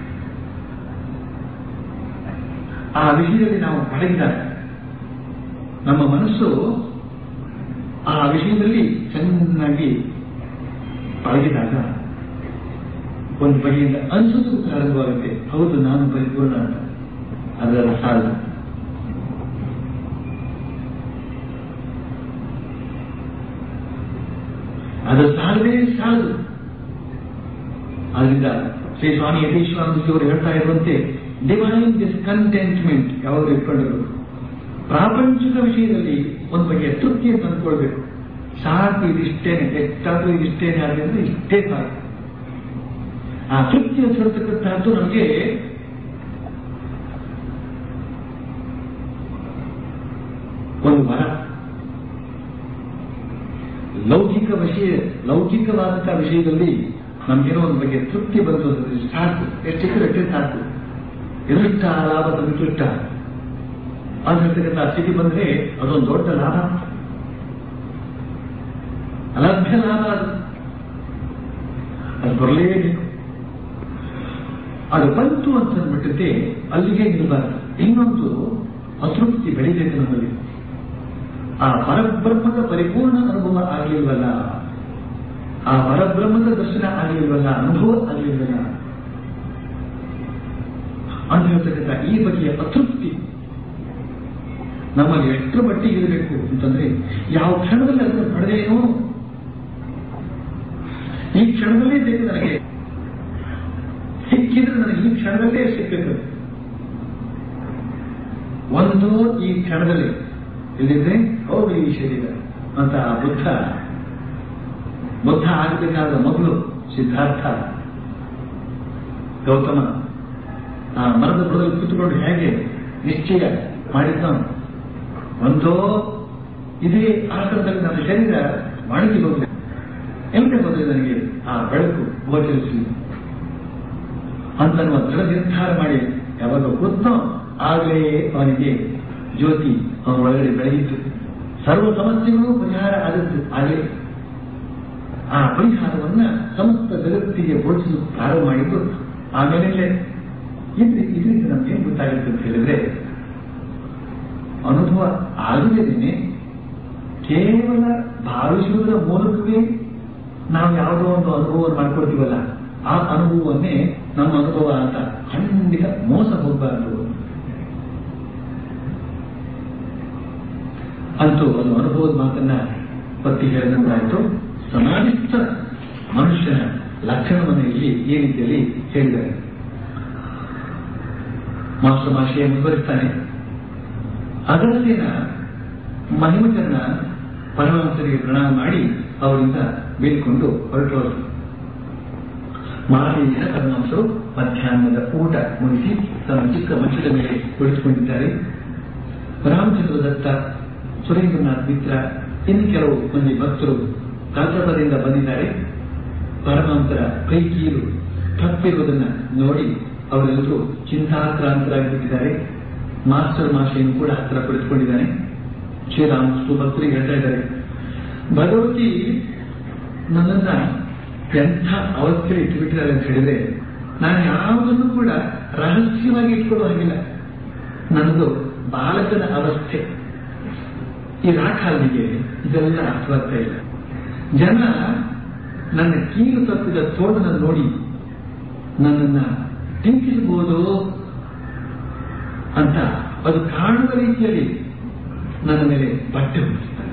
[SPEAKER 2] ಆ ವಿಷಯದಲ್ಲಿ ನಾವು ಪಳಗಿದಾಗ ನಮ್ಮ ಮನಸ್ಸು ಆ ವಿಷಯದಲ್ಲಿ ಚೆನ್ನಾಗಿ ಪಳಗಿದಾಗ ಒಂದು ಬಗೆಯಿಂದ ಅನಿಸೋದಕ್ಕೂ ಪ್ರಾರಂಭವಾಗುತ್ತೆ ಹೌದು ನಾನು ಪರಿಪೂರ್ಣ ಅಂತ ಅದರ ಸಾಲ ಅದು ಸಾಲದೇ ಸಾಲದು ಆದ್ರಿಂದ ಶ್ರೀ ಸ್ವಾಮಿ ಯತೀಶ್ವರಾನಂದಜಿಯವರು ಹೇಳ್ತಾ ಇರುವಂತೆ ಡಿವೈನ್ ಡಿಸ್ಕಂಟೆಂಟ್ಮೆಂಟ್ ಯಾವಾಗ ಇಟ್ಕೊಂಡಿರು ಪ್ರಾಪಂಚಿಕ ವಿಷಯದಲ್ಲಿ ಒಂದು ಬಗೆಯ ತೃಪ್ತಿಯನ್ನು ತಂದುಕೊಳ್ಬೇಕು ಸಾಕು ಇದಿಷ್ಟೇನೆ ಎಷ್ಟಾದ್ರೂ ಇದಿಷ್ಟೇನೆ ಆದ್ರಿಂದ ಇಷ್ಟೇ ಸಾಕು ಆ ತೃಪ್ತಿಯ ತರತಕ್ಕಂತಹದ್ದು ನಮಗೆ ಒಂದು ವರ ಲೌಕಿಕ ವಿಷಯ ಲೌಕಿಕವಾದಂತಹ ವಿಷಯದಲ್ಲಿ ನಮ್ಗೇನೋ ಒಂದು ಬಗ್ಗೆ ತೃಪ್ತಿ ಬಂತು ಅಂದ್ರೆ ಸಾಕು ಎಷ್ಟಿದ್ರೆ ಎಷ್ಟೇ ಸಾಕು ಎದುರಿಷ್ಟ ಲಾಭ ತಂದಿಷ್ಟ ಆಗಿರ್ತಕ್ಕಂಥ ಸ್ಥಿತಿ ಬಂದ್ರೆ ಅದೊಂದು ದೊಡ್ಡ ಲಾಭ ಅಲಭ್ಯ ಲಾಭ ಅದು ಅದು ಬರಲೇಬೇಕು ಅದು ಬಂತು ಅಂತ ಅಂದ್ಬಿಟ್ಟಿದ್ದೆ ಅಲ್ಲಿಗೆ ನಿಲ್ಬಾರ್ದು ಇನ್ನೊಂದು ಅತೃಪ್ತಿ ಬೆಳಿಬೇಕು ನಮ್ಮಲ್ಲಿ ಆ ಪರಬ್ರಹ್ಮದ ಪರಿಪೂರ್ಣ ಅನುಭವ ಆಗಲಿಲ್ವಲ್ಲ ಆ ಪರಬ್ರಹ್ಮದ ದರ್ಶನ ಆಗಲಿಲ್ವಲ್ಲ ಅನುಭವ ಆಗಲಿಲ್ವಲ್ಲ ಅಂತ ಹೇಳ್ತಕ್ಕಂಥ ಈ ಬಗೆಯ ಅತೃಪ್ತಿ ನಮ್ಮಲ್ಲಿ ಎಷ್ಟರ ಮಟ್ಟಿಗೆ ಇರಬೇಕು ಅಂತಂದ್ರೆ ಯಾವ ಕ್ಷಣದಲ್ಲಿ ಅದನ್ನು ಪಡೆದೇನೋ ಈ ಕ್ಷಣದಲ್ಲೇ ಬೇಕು ನನಗೆ ಸಿಕ್ಕಿದ್ರೆ ನನಗೆ ಈ ಕ್ಷಣದಲ್ಲೇ ಸಿಕ್ಕಬೇಕು ಒಂದು ಈ ಕ್ಷಣದಲ್ಲಿ ಇಲ್ಲಿದ್ರೆ ಹೋಗಲಿ ಈ ಶರೀರ ಅಂತ ಆ ಬುದ್ಧ ಬುದ್ಧ ಆಗಬೇಕಾದ ಮಗಳು ಸಿದ್ಧಾರ್ಥ ಗೌತಮ ಆ ಮರದ ಬುಡದಲ್ಲಿ ಕೂತ್ಕೊಂಡು ಹೇಗೆ ನಿಶ್ಚಯ ಮಾಡಿದ್ದ ಒಂದೋ ಇದೇ ಆಕಾರದಲ್ಲಿ ನನ್ನ ಶರೀರ ಒಣಗಿ ಹೋಗಿದೆ ಎಲ್ಲಿ ಬಂದ್ರೆ ನನಗೆ ಆ ಬೆಳಕು ಗೋಚರಿಸಿ ಅಂತನ್ನುವ ದೃಢ ನಿರ್ಧಾರ ಮಾಡಿ ಯಾವಾಗ ಗೊತ್ತೋ ಆಗಲೇ ಅವನಿಗೆ ಜ್ಯೋತಿ ಅವನ ಒಳಗಡೆ ಬೆಳೆಯಿತು ಸರ್ವ ಸಮಸ್ಯೆಗಳು ಪರಿಹಾರ ಆದದ್ದು ಆಗಲೇ ಆ ಪರಿಹಾರವನ್ನ ಸಮಸ್ತ ಜಗತ್ತಿಗೆ ಬೋಧಿಸಲು ಪ್ರಾರಂಭ ಮಾಡಿದ್ದು ಆಮೇಲೆ ಇದು ಇದರಿಂದ ನಮ್ಗೇನು ಗೊತ್ತಾಗುತ್ತೆ ಅಂತ ಹೇಳಿದ್ರೆ ಅನುಭವ ಆಗದೇನೆ ಕೇವಲ ಭಾವಿಸುವುದರ ಮೂಲಕವೇ ನಾವು ಯಾವುದೋ ಒಂದು ಅನುಭವ ಮಾಡ್ಕೊಳ್ತೀವಲ್ಲ ಆ ಅನುಭವವನ್ನೇ ನಮ್ಮ ಅನುಭವ ಅಂತ ಖಂಡಿತ ಮೋಸ ಹೋಗಬಾರದು ಅಂತೂ ಅದು ಅನುಭವದ ಮಾತನ್ನ ಪತ್ತಿ ಹೇಳಿದಂತಾಯ್ತು ಸಮಾಧಿಸ್ಥ ಮನುಷ್ಯನ ಲಕ್ಷಣವನ್ನು ಇಲ್ಲಿ ಈ ರೀತಿಯಲ್ಲಿ ಹೇಳಿದ್ದಾರೆ ಮಾಸ್ಟರ್ ಮಾಶಿಯ ಮುಂದುವರಿಸ್ತಾನೆ ಅಗಸ್ತ್ಯನ ಮಹಿಮಕರನ್ನ ಪರಮಹಂಸರಿಗೆ ಪ್ರಣಾಮ ಮಾಡಿ ಅವರಿಂದ ಬೀಳ್ಕೊಂಡು ಹೊರಟೋರು ಮಾರನೇ ದಿನ ಪರಮಹಂಸರು ಮಧ್ಯಾಹ್ನದ ಊಟ ಮುಗಿಸಿ ತಮ್ಮ ಚಿಕ್ಕ ಮಂಚದ ಮೇಲೆ ಕುಳಿತುಕೊಂಡಿದ್ದಾರೆ ರಾಮಚಂದ್ರ ದತ್ತ ಸುರೇಂದ್ರನಾಥ್ ಮಿತ್ರ ಇನ್ನು ಕೆಲವು ಮಂದಿ ಭಕ್ತರು ಕಲ್ಕತ್ತಾದಿಂದ ಬಂದಿದ್ದಾರೆ ಪರಮಹಂಸರ ಕೈ ಕೀಲು ತಪ್ಪಿರುವುದನ್ನ ನೋಡಿ ಅವರೆಲ್ಲರೂ ಚಿಂತಾಕ್ರಾಂತರಾಗಿ ಬಿಟ್ಟಿದ್ದಾರೆ ಮಾಸ್ಟರ್ ಮಾಷೆಯನ್ನು ಕೂಡ ಹತ್ತಿರ ಕುಳಿತುಕೊಂಡಿದ್ದಾನೆ ಶ್ರೀರಾಮ್ ಭಕ್ತರಿಗೆ ಹೇಳ್ತಾ ಇದ್ದಾರೆ ಭಗವತಿ ನನ್ನನ್ನ ಎಂಥ ಅವಸ್ಥೆಯಲ್ಲಿ ಇಟ್ಟುಬಿಟ್ಟಿದ್ದಾರೆ ಅಂತ ಹೇಳಿದ್ರೆ ನಾನು ಯಾವುದನ್ನು ಕೂಡ ರಹಸ್ಯವಾಗಿ ಇಟ್ಕೊಳ್ಳೋ ಹಾಗಿಲ್ಲ ನನ್ನದು ಬಾಲಕನ ಅವಸ್ಥೆ ಈ ರಾಕಾಲಿಗೆ ಇದೆಲ್ಲ ಅರ್ಥವಾಗ್ತಾ ಇಲ್ಲ ಜನ ನನ್ನ ಕೀಲು ತಪ್ಪಿದ ತೋಟನ ನೋಡಿ ನನ್ನನ್ನ ಟೀಕಿಸಬಹುದು ಅಂತ ಅದು ಕಾಣುವ ರೀತಿಯಲ್ಲಿ ನನ್ನ ಮೇಲೆ ಬಟ್ಟೆ ಹೊರಿಸ್ತಾರೆ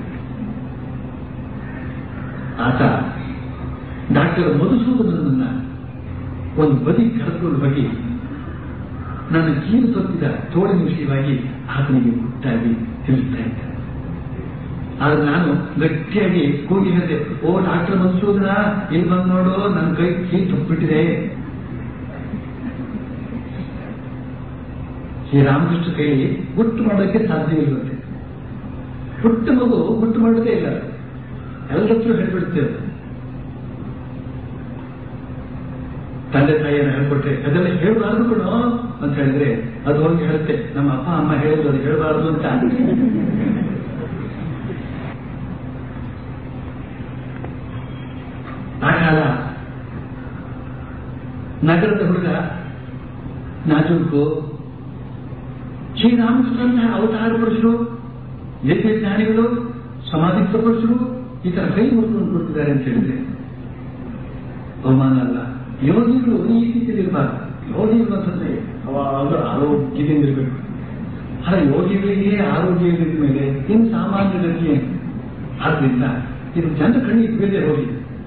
[SPEAKER 2] ಆತ ಡಾಕ್ಟರ್ ಮಧುಸೂದನನ್ನ ಒಂದು ಬದಿ ಕರೆದುಕೊಂಡು ಹೋಗಿ ನನ್ನ ಕೀಲು ತಪ್ಪಿದ ತೋಳಿನ ವಿಷಯವಾಗಿ ಆತನಿಗೆ ಗುಟ್ಟಾಗಿ ತಿಳಿಸ್ತಾ ಇದ್ದ ಆದ್ರೆ ನಾನು ಗಟ್ಟಿಯಾಗಿ ಕೂಗಿ ಹೇಳಿದೆ ಓ ಡಾಕ್ಟರ್ ಮಧುಸೂದನ ಇಲ್ಲಿ ಬಂದು ನೋಡು ನನ್ನ ಕೈ ಕೀಲು ತಪ್ಪಿಬಿಟ್ಟಿದೆ ಈ ರಾಮಕೃಷ್ಣ ಕೈಲಿ ಗುಟ್ಟು ಮಾಡೋದಕ್ಕೆ ಸಾಧ್ಯವಿಲ್ಲವಂತೆ ಪುಟ್ಟ ಮಗು ಗುಟ್ಟು ಮಾಡೋದೇ ಇಲ್ಲ ಎಲ್ಲರತ್ರ ಹೇಳ್ಬಿಡ್ತೇವೆ ತಂದೆ ತಾಯಿಯನ್ನು ಹೇಳ್ಕೊಟ್ರೆ ಅದೆಲ್ಲ ಹೇಳಬಾರ್ದು ಕೂಡ ಅಂತ ಹೇಳಿದ್ರೆ ಅದು ಹೋಗಿ ಹೇಳುತ್ತೆ ನಮ್ಮ ಅಪ್ಪ ಅಮ್ಮ ಹೇಳಿದ್ರು ಅದು ಹೇಳಬಾರ್ದು ಅಂತ ಆ ಕಾಲ ನಗರದ ಹುಡುಗ ನಾಜೂಕು ಶ್ರೀರಾಮಕೃಷ್ಣನ ಅವತಾರ ಪುರುಷರು ಯಜ್ಞ ಜ್ಞಾನಿಗಳು ಸಮಾಧಿಸ್ಥ ಪುರುಷರು ಈ ತರ ಕೈ ಮುರಿದುಕೊಂಡು ಕೊಡ್ತಿದ್ದಾರೆ ಅಂತ ಹೇಳಿದ್ರೆ ಅವಮಾನ ಅಲ್ಲ ಯೋಗಿಗಳು ಈ ಸ್ಥಿತಿಯಲ್ಲಿ ಇರಬಾರ್ದು ಯೋಗಿಗಳು ಅಂತಂದ್ರೆ ಅವಾಗ ಆರೋಗ್ಯದಿಂದ ಇರಬೇಕು ಅಲ್ಲ ಯೋಗಿಗಳಿಗೆ ಆರೋಗ್ಯ ಇದ್ದ ಮೇಲೆ ಇನ್ನು ಸಾಮಾನ್ಯ ಗತಿ ಏನು ಆದ್ರಿಂದ ಇದು ಜನ ಕಣ್ಣಿಗೆ ಬೀಳದೆ ಹೋಗಿ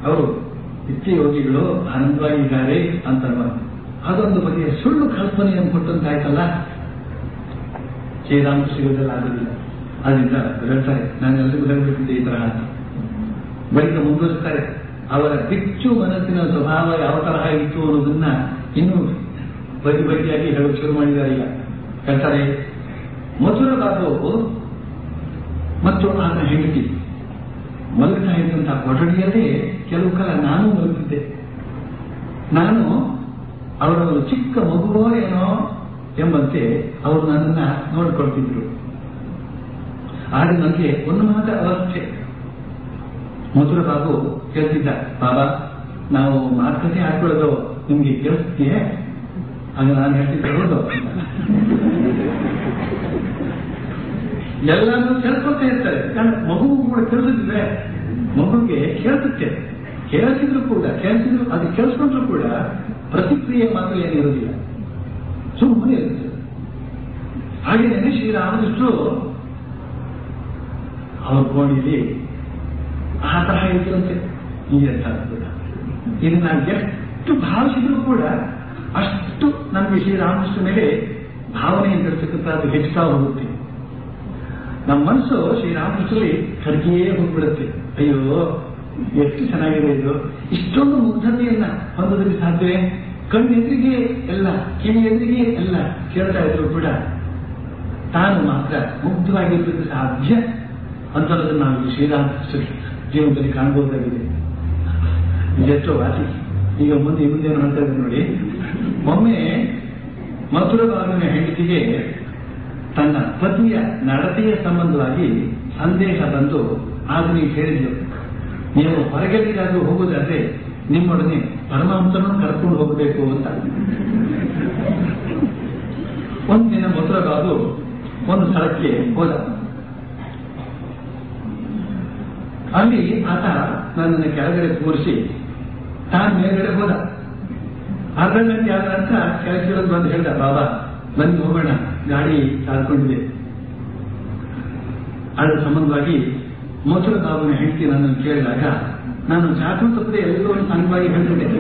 [SPEAKER 2] ಅವರು ನಿತ್ಯ ಯೋಗಿಗಳು ಆನಂದವಾಗಿದ್ದಾರೆ ಅಂತ ಅನ್ನೋದು. ಅದೊಂದು ಬಗೆಯ ಸುಳ್ಳು ಕಲ್ಪನೆಯನ್ನು ಕೊಟ್ಟಂತಾಯ್ತಲ್ಲ ಶ್ರೀರಾಮಕೃಷ್ಣಗಳಿಗೆಲ್ಲ ಆಗೋದಿಲ್ಲ ಅದರಿಂದ ಹೇಳ್ತಾರೆ ನಾನು ಎಲ್ರಿಗೂ ಹೇಳ್ಬಿಟ್ಟಿದ್ದೆ ಈ ತರಹ ಅಂತ ಬಳಿಕ ಮುಂದುವರಿಸ್ತಾರೆ ಅವರ ಬಿಚ್ಚು ಮನಸ್ಸಿನ ಸ್ವಭಾವ ಯಾವ ತರಹ ಇತ್ತು ಅನ್ನೋದನ್ನ ಇನ್ನೂ ಬಗೆ ಬಗೆಯಾಗಿ ಹೇಳಲು ಶುರು ಮಾಡಿದ್ದಾರೆ ಈಗ ಹೇಳ್ತಾರೆ ಮಧುರ ಬಾಬು ಮತ್ತು ಆತನ ಹೆಂಡತಿ ಮಲಗ್ತಾ ಇದ್ದಂತಹ ಕೊಠಡಿಯಲ್ಲೇ ಕೆಲವು ಕಾಲ ನಾನು ಮಲಗುತ್ತಿದ್ದೆ ನಾನು ಅವರ ಒಂದು ಚಿಕ್ಕ ಮಗುವೋ ಏನೋ ಎಂಬಂತೆ ಅವರು ನನ್ನನ್ನ ನೋಡಿಕೊಳ್ತಿದ್ರು ಆಗ ನನಗೆ ಒಂದು ಮಾತ್ರ ಅವಸ್ಥೆ ಮಧುರ ಬಾಬು ಕೇಳ್ತಿದ್ದ ಬಾಬಾ ನಾವು ಮಾತುಕತೆ ಆಡ್ಕೊಳ್ಳೋದು ನಿಮ್ಗೆ ಕೇಳಿಸ್ತೀಯೇ ಆಗ ನಾನು ಹೇಳ್ತಿದ್ದೆ ಹೌದು ಎಲ್ಲಾನು ಕೇಳ್ಕೊಳ್ತಾ ಇರ್ತಾರೆ ಕಾರಣ ಮಗು ಕೂಡ ಕೇಳಿಸಿದ್ರೆ ಮಗುಗೆ ಕೇಳಿಸುತ್ತೆ ಕೇಳಿಸಿದ್ರು ಕೂಡ ಕೇಳಿಸಿದ್ರು ಅದು ಕೇಳಿಸ್ಕೊಂಡ್ರು ಕೂಡ ಪ್ರತಿಕ್ರಿಯೆ ಮಾತ್ರ ಏನಿರೋದಿಲ್ಲ ಸುಮ್ಮನೆ ಇರುತ್ತೆ ಹಾಗೇನೆ ಶ್ರೀರಾಮಕೃಷ್ಣರು ಅವ್ರ ಕೋಣಿಲಿ ಆ ತರಹ ಇದ್ರಂತೆ ಈ ಕೂಡ ಇದು ನಾನು ಎಷ್ಟು ಭಾವಿಸಿದ್ರು ಕೂಡ ಅಷ್ಟು ನಮಗೆ ಶ್ರೀರಾಮಕೃಷ್ಣ ಮೇಲೆ ಭಾವನೆಯಿಂದ ಇರ್ತಕ್ಕಂಥದ್ದು ಹೆಚ್ಚುತ್ತಾ ಹೋಗುತ್ತೆ ನಮ್ಮ ಮನಸ್ಸು ಶ್ರೀರಾಮಕೃಷ್ಣಲ್ಲಿ ಕರ್ಗಿಯೇ ಹೋಗ್ಬಿಡುತ್ತೆ ಅಯ್ಯೋ ಎಷ್ಟು ಚೆನ್ನಾಗಿದೆ ಇದು ಇಷ್ಟೊಂದು ಮುಗ್ಧತೆಯನ್ನ ಹೊಂದೋದಕ್ಕೆ ಸಾಧ್ಯವೇ ಕಣ್ಣೆದುರಿಗೆ ಎಲ್ಲ ಕಿವಿ ಎದುರಿಗೆ ಎಲ್ಲ ಕೇಳ್ತಾ ಇದ್ರು ಕೂಡ ತಾನು ಮಾತ್ರ ಮುಗ್ಧವಾಗಿರ್ಲಿಕ್ಕೆ ಸಾಧ್ಯ ಅಂತನ್ನೋದನ್ನ ನಾವು ಈ ಶ್ರೀರಾಮಕೃಷ್ಣ ಜೀವನದಲ್ಲಿ ಕಾಣಬಹುದಾಗಿದೆ ಇದೆಷ್ಟೋ ವಾಸಿ ಈಗ ಮುಂದೆ ಮುಂದೆ ಏನು ಹೇಳ್ತಾ ಇದ್ದಾರೆ ನೋಡಿ ಒಮ್ಮೆ ಮಧುರ ಬಾಗಿನ ಹೆಂಡತಿಗೆ ತನ್ನ ಪತಿಯ ನಡತೆಯ ಸಂಬಂಧವಾಗಿ ಸಂದೇಹ ಬಂದು ಆತನಿಗೆ ಹೇಳಿದ್ಲು ನೀವು ಹೊರಗೆಲ್ಲಿಗಾದ್ರೂ ಹೋಗುವುದಾದ್ರೆ ನಿಮ್ಮೊಡನೆ ಪರಮಹಂಸನನ್ನು ಕರ್ಕೊಂಡು ಹೋಗಬೇಕು ಅಂತ ಒಂದಿನ ಮಧುರ ಬಾಬು ಒಂದು ಸ್ಥಳಕ್ಕೆ ಹೋದ ಅಲ್ಲಿ ಆತ ನನ್ನನ್ನು ಕೆಳಗಡೆ ಕೂರಿಸಿ ತಾನು ಮೇಲ್ಗಡೆ ಹೋದ ಅರ್ಧ ಗಂಟೆ ಆದ ನಂತರ ಕೆಳಗಿರೋದು ಬಂದು ಹೇಳ್ದ ಬಾಬಾ ಬನ್ನಿ ಹೋಗೋಣ ಗಾಡಿ ಕಾದ್ಕೊಂಡಿದೆ ಅದರ ಸಂಬಂಧವಾಗಿ ಮಧುರ ಬಾಬುನ ಹೆಂಡತಿ ನನ್ನನ್ನು ಕೇಳಿದಾಗ ನಾನು ಚಾಕು ತಪ್ಪದೆ ಎಲ್ಲರೂ ಸಣ್ಣವಾಗಿ ಹೇಳ್ತಿದ್ದೆ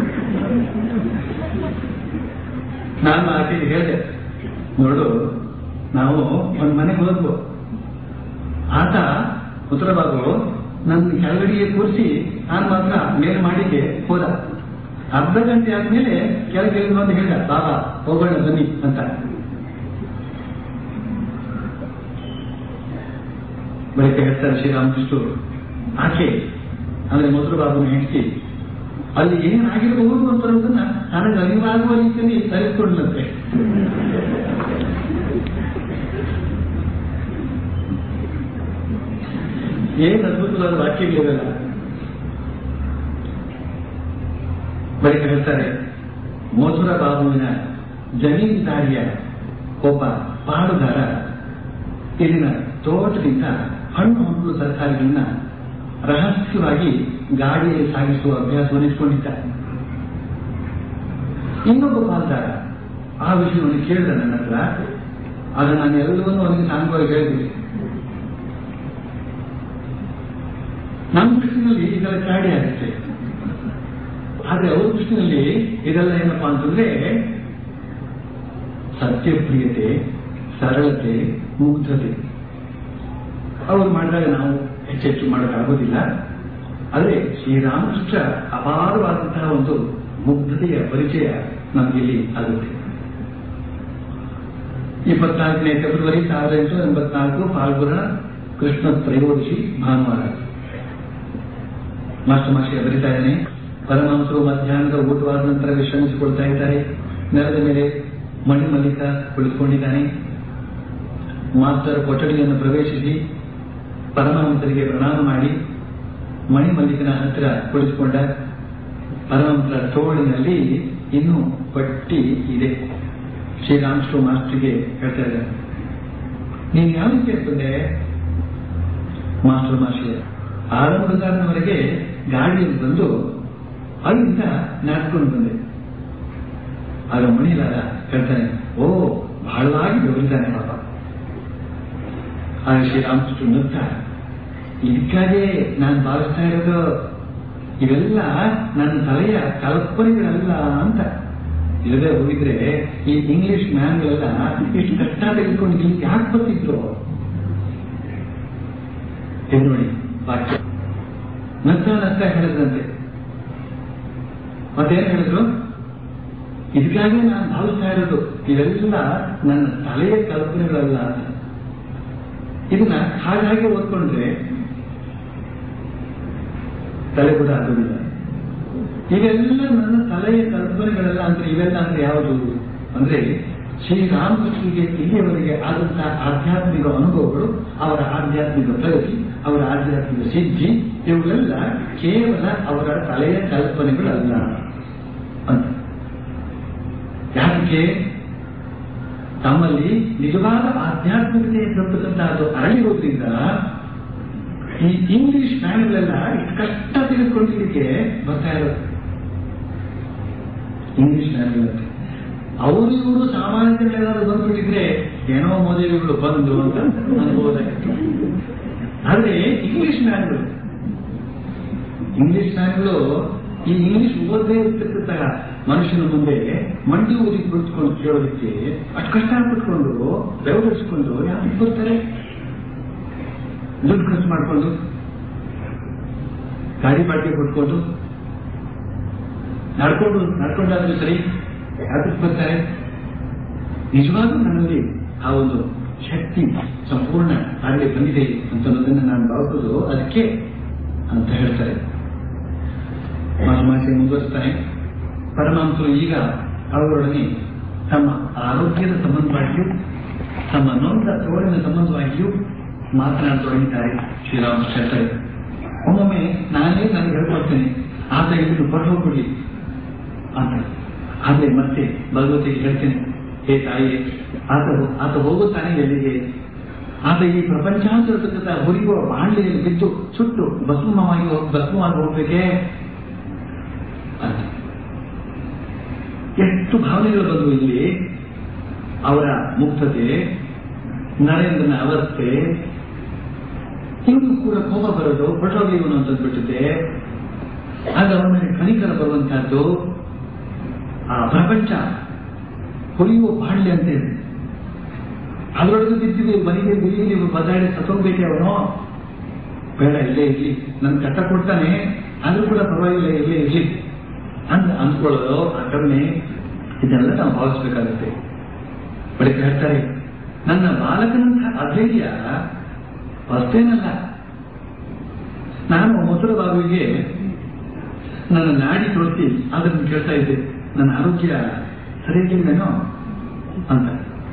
[SPEAKER 2] ನಾನು ಆಕೆಗೆ ಹೇಳಿದೆ ನೋಡು ನಾವು ಒಂದು ಮನೆಗೆ ಹೋದ್ವು ಆತ ಉತ್ತರ ಬಾಬು ನನ್ನ ಕೆಳಗಡೆಗೆ ಕೂರಿಸಿ ನಾನು ಮಾತ್ರ ಮೇಲ್ ಮಾಡಿದ್ದೆ ಹೋದ ಅರ್ಧ ಗಂಟೆ ಆದ್ಮೇಲೆ ಕೆಳಗೆ ಬಂದು ಹೇಳಿದ ಬಾಬಾ ಹೋಗೋಣ ಬನ್ನಿ ಅಂತ ಬಳಿಕ ಹೇಳ್ತಾರೆ ಶ್ರೀರಾಮಕೃಷ್ಣರು ಆಕೆ ಅಂದ್ರೆ ಮಧುರ ಬಾಬುನ ಹೆಂಡತಿ ಅಲ್ಲಿ ಏನಾಗಿರಬಹುದು ಅಂತ ಅನ್ನೋದನ್ನ ನನಗೆ ಅರಿವಾಗುವ ರೀತಿಯಲ್ಲಿ ತರಿಸ್ಕೊಂಡ್ಲಂತೆ ಏನ್ ಅದ್ಭುತವಾದ ವಾಕ್ಯಗಳಿರಲ್ಲ ಬಳಿಕ ಹೇಳ್ತಾರೆ ಮಧುರ ಬಾಬುವಿನ ಜಮೀನ್ದಾರಿಯ ಒಬ್ಬ ಪಾಳುಗಾರ ಇಲ್ಲಿನ ತೋಟದಿಂದ ಹಣ್ಣು ಹಂಪಲು ತರಕಾರಿಗಳನ್ನ ರಹಸ್ಯವಾಗಿ ಗಾಡಿಯಲ್ಲಿ ಸಾಗಿಸುವ ಅಭ್ಯಾಸವನ್ನು ಇಟ್ಕೊಂಡಿದ್ದ ಇನ್ನೊಬ್ಬ ಪಾಲ್ದಾರ ಆ ವಿಷಯವನ್ನು ಕೇಳಿದ ನನ್ನ ಹತ್ರ ಆಗ ನಾನು ಎಲ್ಲವನ್ನೂ ಅವನಿಗೆ ಸಾಂಗವಾಗಿ ಹೇಳಿದ್ದೆ ನಮ್ಮ ದೃಷ್ಟಿನಲ್ಲಿ ಇದೆಲ್ಲ ಚಾಡಿ ಆಗುತ್ತೆ ಆದ್ರೆ ಅವ್ರ ದೃಷ್ಟಿನಲ್ಲಿ ಇದೆಲ್ಲ ಏನಪ್ಪಾ ಅಂತಂದ್ರೆ ಸತ್ಯಪ್ರಿಯತೆ ಸರಳತೆ ಮುಗ್ಧತೆ ಅವರು ಮಾಡಿದಾಗ ನಾವು ಹೆಚ್ಚೆಚ್ಚು ಮಾಡೋಕ್ಕಾಗೋದಿಲ್ಲ ಆದರೆ ಶ್ರೀರಾಮಕೃಷ್ಣ ಅಪಾರವಾದಂತಹ ಒಂದು ಮುಗ್ಧತೆಯ ಪರಿಚಯ ನಮಗಿಲ್ಲಿ ಆಗುತ್ತೆ ಇಪ್ಪತ್ನಾಲ್ಕನೇ ಫೆಬ್ರವರಿ ಸಾವಿರದ ಎಂಟುನೂರ ಎಂಬತ್ನಾಲ್ಕು ಫಾಲ್ಗುಣ ಕೃಷ್ಣ ತ್ರಯೋದಶಿ ಭಾನುವಾರ ಮಾಸ್ಟರ್ ಮಾಸ್ಟರ್ ಬರೀತಾ ಇದ್ದಾನೆ ಪರಮಹಂಸರು ಮಧ್ಯಾಹ್ನದ ಊಟವಾದ ನಂತರ ವಿಶ್ರಮಿಸಿಕೊಳ್ತಾ ಇದ್ದಾರೆ ನೆಲದ ಮೇಲೆ ಮಣಿ ಮಲ್ಲಿಕ ಕುಳಿತುಕೊಂಡಿದ್ದಾನೆ ಮಾಸ್ಟರ್ ಕೊಠಡಿಯನ್ನು ಪ್ರವೇಶಿಸಿ ಪರಮಹಂಸರಿಗೆ ಪ್ರಣಾಮ ಮಾಡಿ ಮಣಿ ಮಲ್ಲಿಕನ ಹತ್ತಿರ ಕುಳಿತುಕೊಂಡ ಪರಮಹಂಸರ ತೋಳಿನಲ್ಲಿ ಇನ್ನೂ ಪಟ್ಟಿ ಇದೆ ಶ್ರೀರಾಮಕೃಷ್ಣ ಮಾಸ್ಟರ್ಗೆ ಹೇಳ್ತಾ ಇದ್ದಾರೆ ನೀನು ಯಾವ ರೀತಿ ಬಂದೆ ಮಾಸ್ಟರ್ ಮಾಸ್ಟರ್ ಆರಂಭಗಾರನವರೆಗೆ ಗಾಡಿಯಲ್ಲಿ ಬಂದು ಅಲ್ಲಿಂದ ನಾಟ್ಕೊಂಡು ಬಂದೆ ಆಗ ಮಣಿಲಾರ ಹೇಳ್ತಾನೆ ಓ ಬಹಳವಾಗಿ ಬೆವರಿದ್ದಾನೆ ಪಾಪ ಆಗ ಶ್ರೀರಾಮಕೃಷ್ಣ ನಗ್ತ ಇದಕ್ಕಾಗೆ ನಾನು ಭಾವಿಸ್ತಾ ಇರೋದು ಇವೆಲ್ಲ ನನ್ನ ತಲೆಯ ಕಲ್ಪನೆಗಳಲ್ಲ ಅಂತ ಇಲ್ಲದೆ ಹೋಗಿದ್ರೆ ಈ ಇಂಗ್ಲಿಷ್ ಮ್ಯಾನ್ಗಳೆಲ್ಲ ಎಷ್ಟು ಕಷ್ಟ ತೆಗೆದುಕೊಂಡು ಇಲ್ಲಿ ಯಾಕೆ ಬರ್ತಿದ್ರು ಇದು ನೋಡಿ ವಾಕ್ಯ ನಗ್ತಾ ನಗ್ತಾ ಹೇಳಿದ್ರಂತೆ ಮತ್ತೇನ್ ಹೇಳಿದ್ರು ಇದಕ್ಕಾಗಿ ನಾನು ಭಾವಿಸ್ತಾ ಇರೋದು ಇವೆಲ್ಲ ನನ್ನ ತಲೆಯ ಕಲ್ಪನೆಗಳಲ್ಲ ಅಂತ ಇದನ್ನ ಹಾಗಾಗಿ ಓದ್ಕೊಂಡ್ರೆ ತಲೆ ಕೂಡ ಆಗೋದಿಲ್ಲ ಇವೆಲ್ಲ ನನ್ನ ತಲೆಯ ಕಲ್ಪನೆಗಳೆಲ್ಲ ಅಂದ್ರೆ ಇವೆಲ್ಲ ಅಂದ್ರೆ ಯಾವುದು ಅಂದ್ರೆ ಶ್ರೀರಾಮಕೃಷ್ಣರಿಗೆ ಇಲ್ಲಿಯವರೆಗೆ ಆದಂತಹ ಆಧ್ಯಾತ್ಮಿಕ ಅನುಭವಗಳು ಅವರ ಆಧ್ಯಾತ್ಮಿಕ ಪ್ರಗತಿ ಅವರ ಆಧ್ಯಾತ್ಮಿಕ ಸಿದ್ಧಿ ಇವುಗಳೆಲ್ಲ ಕೇವಲ ಅವರ ತಲೆಯ ಕಲ್ಪನೆಗಳಲ್ಲ ಅಂತ ಯಾಕೆ ತಮ್ಮಲ್ಲಿ ನಿಜವಾದ ಆಧ್ಯಾತ್ಮಿಕತೆ ತಪ್ಪತಕ್ಕಂತಹದ್ದು ಅರಳಿರೋದ್ರಿಂದ ಈ ಇಂಗ್ಲಿಷ್ ಮ್ಯಾನ್ಗಳೆಲ್ಲ ಇಷ್ಟು ಕಷ್ಟ ತೆಗೆದುಕೊಂಡಿದ್ದಕ್ಕೆ ಬರ್ತಾ ಇರೋದು ಇಂಗ್ಲಿಷ್ ಮ್ಯಾನ್ಗಳಂತೆ ಅವರು ಇವರು ಸಾಮಾನ್ಯ ಜನರೇನಾದ್ರು ಬಂದ್ಬಿಟ್ಟಿದ್ರೆ ಏನೋ ಮೋದಿಗಳು ಬಂದು ಅಂತ ಅನ್ಬೋದಾಗಿತ್ತು ಆದ್ರೆ ಇಂಗ್ಲಿಷ್ ಮ್ಯಾನ್ಗಳು ಇಂಗ್ಲಿಷ್ ಮ್ಯಾನ್ಗಳು ಈ ಇಂಗ್ಲಿಷ್ ಓದದೇ ಇರ್ತಕ್ಕಂಥ ಮನುಷ್ಯನ ಮುಂದೆ ಮಂಡಿ ಊರಿಗೆ ಬಿಡ್ಕೊಂಡು ಕೇಳೋದಕ್ಕೆ ಅಷ್ಟು ಕಷ್ಟ ಪಟ್ಕೊಂಡು ಬೆವರಿಸ್ಕೊಂಡು ಯಾಕೆ ಬರ್ತಾರೆ ದುಡ್ಡು ಖರ್ಚು ಮಾಡಿಕೊಂಡು ಗಾಡಿ ಬಾಡಿಗೆ ಕೊಟ್ಕೊಂಡು ನಡ್ಕೊಂಡು ನಡ್ಕೊಂಡಾದ್ರೂ ಸರಿ ಯಾಕೆ ಬರ್ತಾರೆ ನಿಜವಾಗ್ಲೂ ನನ್ನಲ್ಲಿ ಆ ಒಂದು ಶಕ್ತಿ ಸಂಪೂರ್ಣ ಆಗಲೇ ಬಂದಿದೆ ಅಂತ ಅನ್ನೋದನ್ನ ನಾನು ಭಾವಿಸೋದು ಅದಕ್ಕೆ ಅಂತ ಹೇಳ್ತಾರೆ ಮಹಾಮಾಸೆ ಮುಂದುವರಿಸ್ತಾನೆ ಪರಮಾಂಸರು ಈಗ ಅವರೊಡನೆ ತಮ್ಮ ಆರೋಗ್ಯದ ಸಂಬಂಧವಾಗಿಯೂ ತಮ್ಮ ನೊಂದ ತೋಳಿನ ಸಂಬಂಧವಾಗಿಯೂ ಮಾತನಾಡತೊಡಗಿದ್ದಾರೆ ಶ್ರೀರಾಮಕೃಷ್ಣ ಹೇಳ್ತಾರೆ ಒಮ್ಮೊಮ್ಮೆ ನಾನೇ ನನಗೆ ಹೇಳ್ಕೊಡ್ತೇನೆ ಆತ ಇಲ್ಲಿ ಹೊರಟು ಹೋಗ್ಬಿಡಿ ಅಂತ ಆದ್ರೆ ಮತ್ತೆ ಭಗವತಿಗೆ ಹೇಳ್ತೇನೆ ಹೇ ತಾಯಿ ಆತ ಆತ ಹೋಗುತ್ತಾನೆ ಎಲ್ಲಿಗೆ ಆತ ಈ ಪ್ರಪಂಚಾಂತರತಕ್ಕಂಥ ಹುರಿಯುವ ಬಾಂಡ್ಲೆಯಲ್ಲಿ ಬಿದ್ದು ಸುಟ್ಟು ಭಸ್ಮವಾಗಿ ಹೋಗ್- ಭಸ್ಮವಾಗಿ ಹೋಗ್ಬೇಕೇ ಅಂತ ಎಷ್ಟು ಭಾವನೆಗಳು ಬಂದವು ಇಲ್ಲಿ ಅವರ ಮುಕ್ತತೆ ನರೇಂದ್ರನ ಅವಸ್ಥೆ ಇವನು ಕೂಡ ಕೋಪ ಬರೋದು ಹೊರಟೋಗಿ ಇವನು ಅಂತ ಅಂದ್ಬಿಟ್ಟಿದೆ ಆಗ ಅವನ ಮೇಲೆ ಕನಿಕರ ಬರುವಂತಹದ್ದು ಆ ಪ್ರಪಂಚ ಹೊಲಿಯುವ ಬಾಳ್ಯ ಅಂತ ಇದೆ ಅದರೊಳಗೆ ಬಿದ್ದಿವಿ ಮನೆಗೆ ಬಿಲ್ಲಿ ನೀವು ಬದಾಡಿ ಸತ್ತೋಗ್ಬೇಕೆ ಅವನು ಬೇಡ ಇಲ್ಲೇ ಇರ್ಲಿ ನನ್ ಕಷ್ಟ ಕೊಡ್ತಾನೆ ಆದ್ರೂ ಕೂಡ ಪರವಾಗಿಲ್ಲ ಇಲ್ಲೇ ಇರ್ಲಿ ಅಂತ ಅಂದ್ಕೊಳ್ಳೋದು ಆ ಕರುಣೆ ಇದನ್ನೆಲ್ಲ ನಾವು ಭಾವಿಸ್ಬೇಕಾಗುತ್ತೆ ಬಳಿಕ ಹೇಳ್ತಾರೆ ನನ್ನ ಬಾಲಕನಂತಹ ಅಧೈರ್ಯ ಅಷ್ಟೇನಲ್ಲ ನಾನು ಮೊದಲ ಬಾಬುವಿಗೆ ನನ್ನ ನಾಡಿ ತೊಳಿಸಿ ಅದನ್ನು ಕೇಳ್ತಾ ಇದ್ದೆ ನನ್ನ ಆರೋಗ್ಯ ಸರಿಯಾಗಿಲ್ವೇನೋ ಅಂತ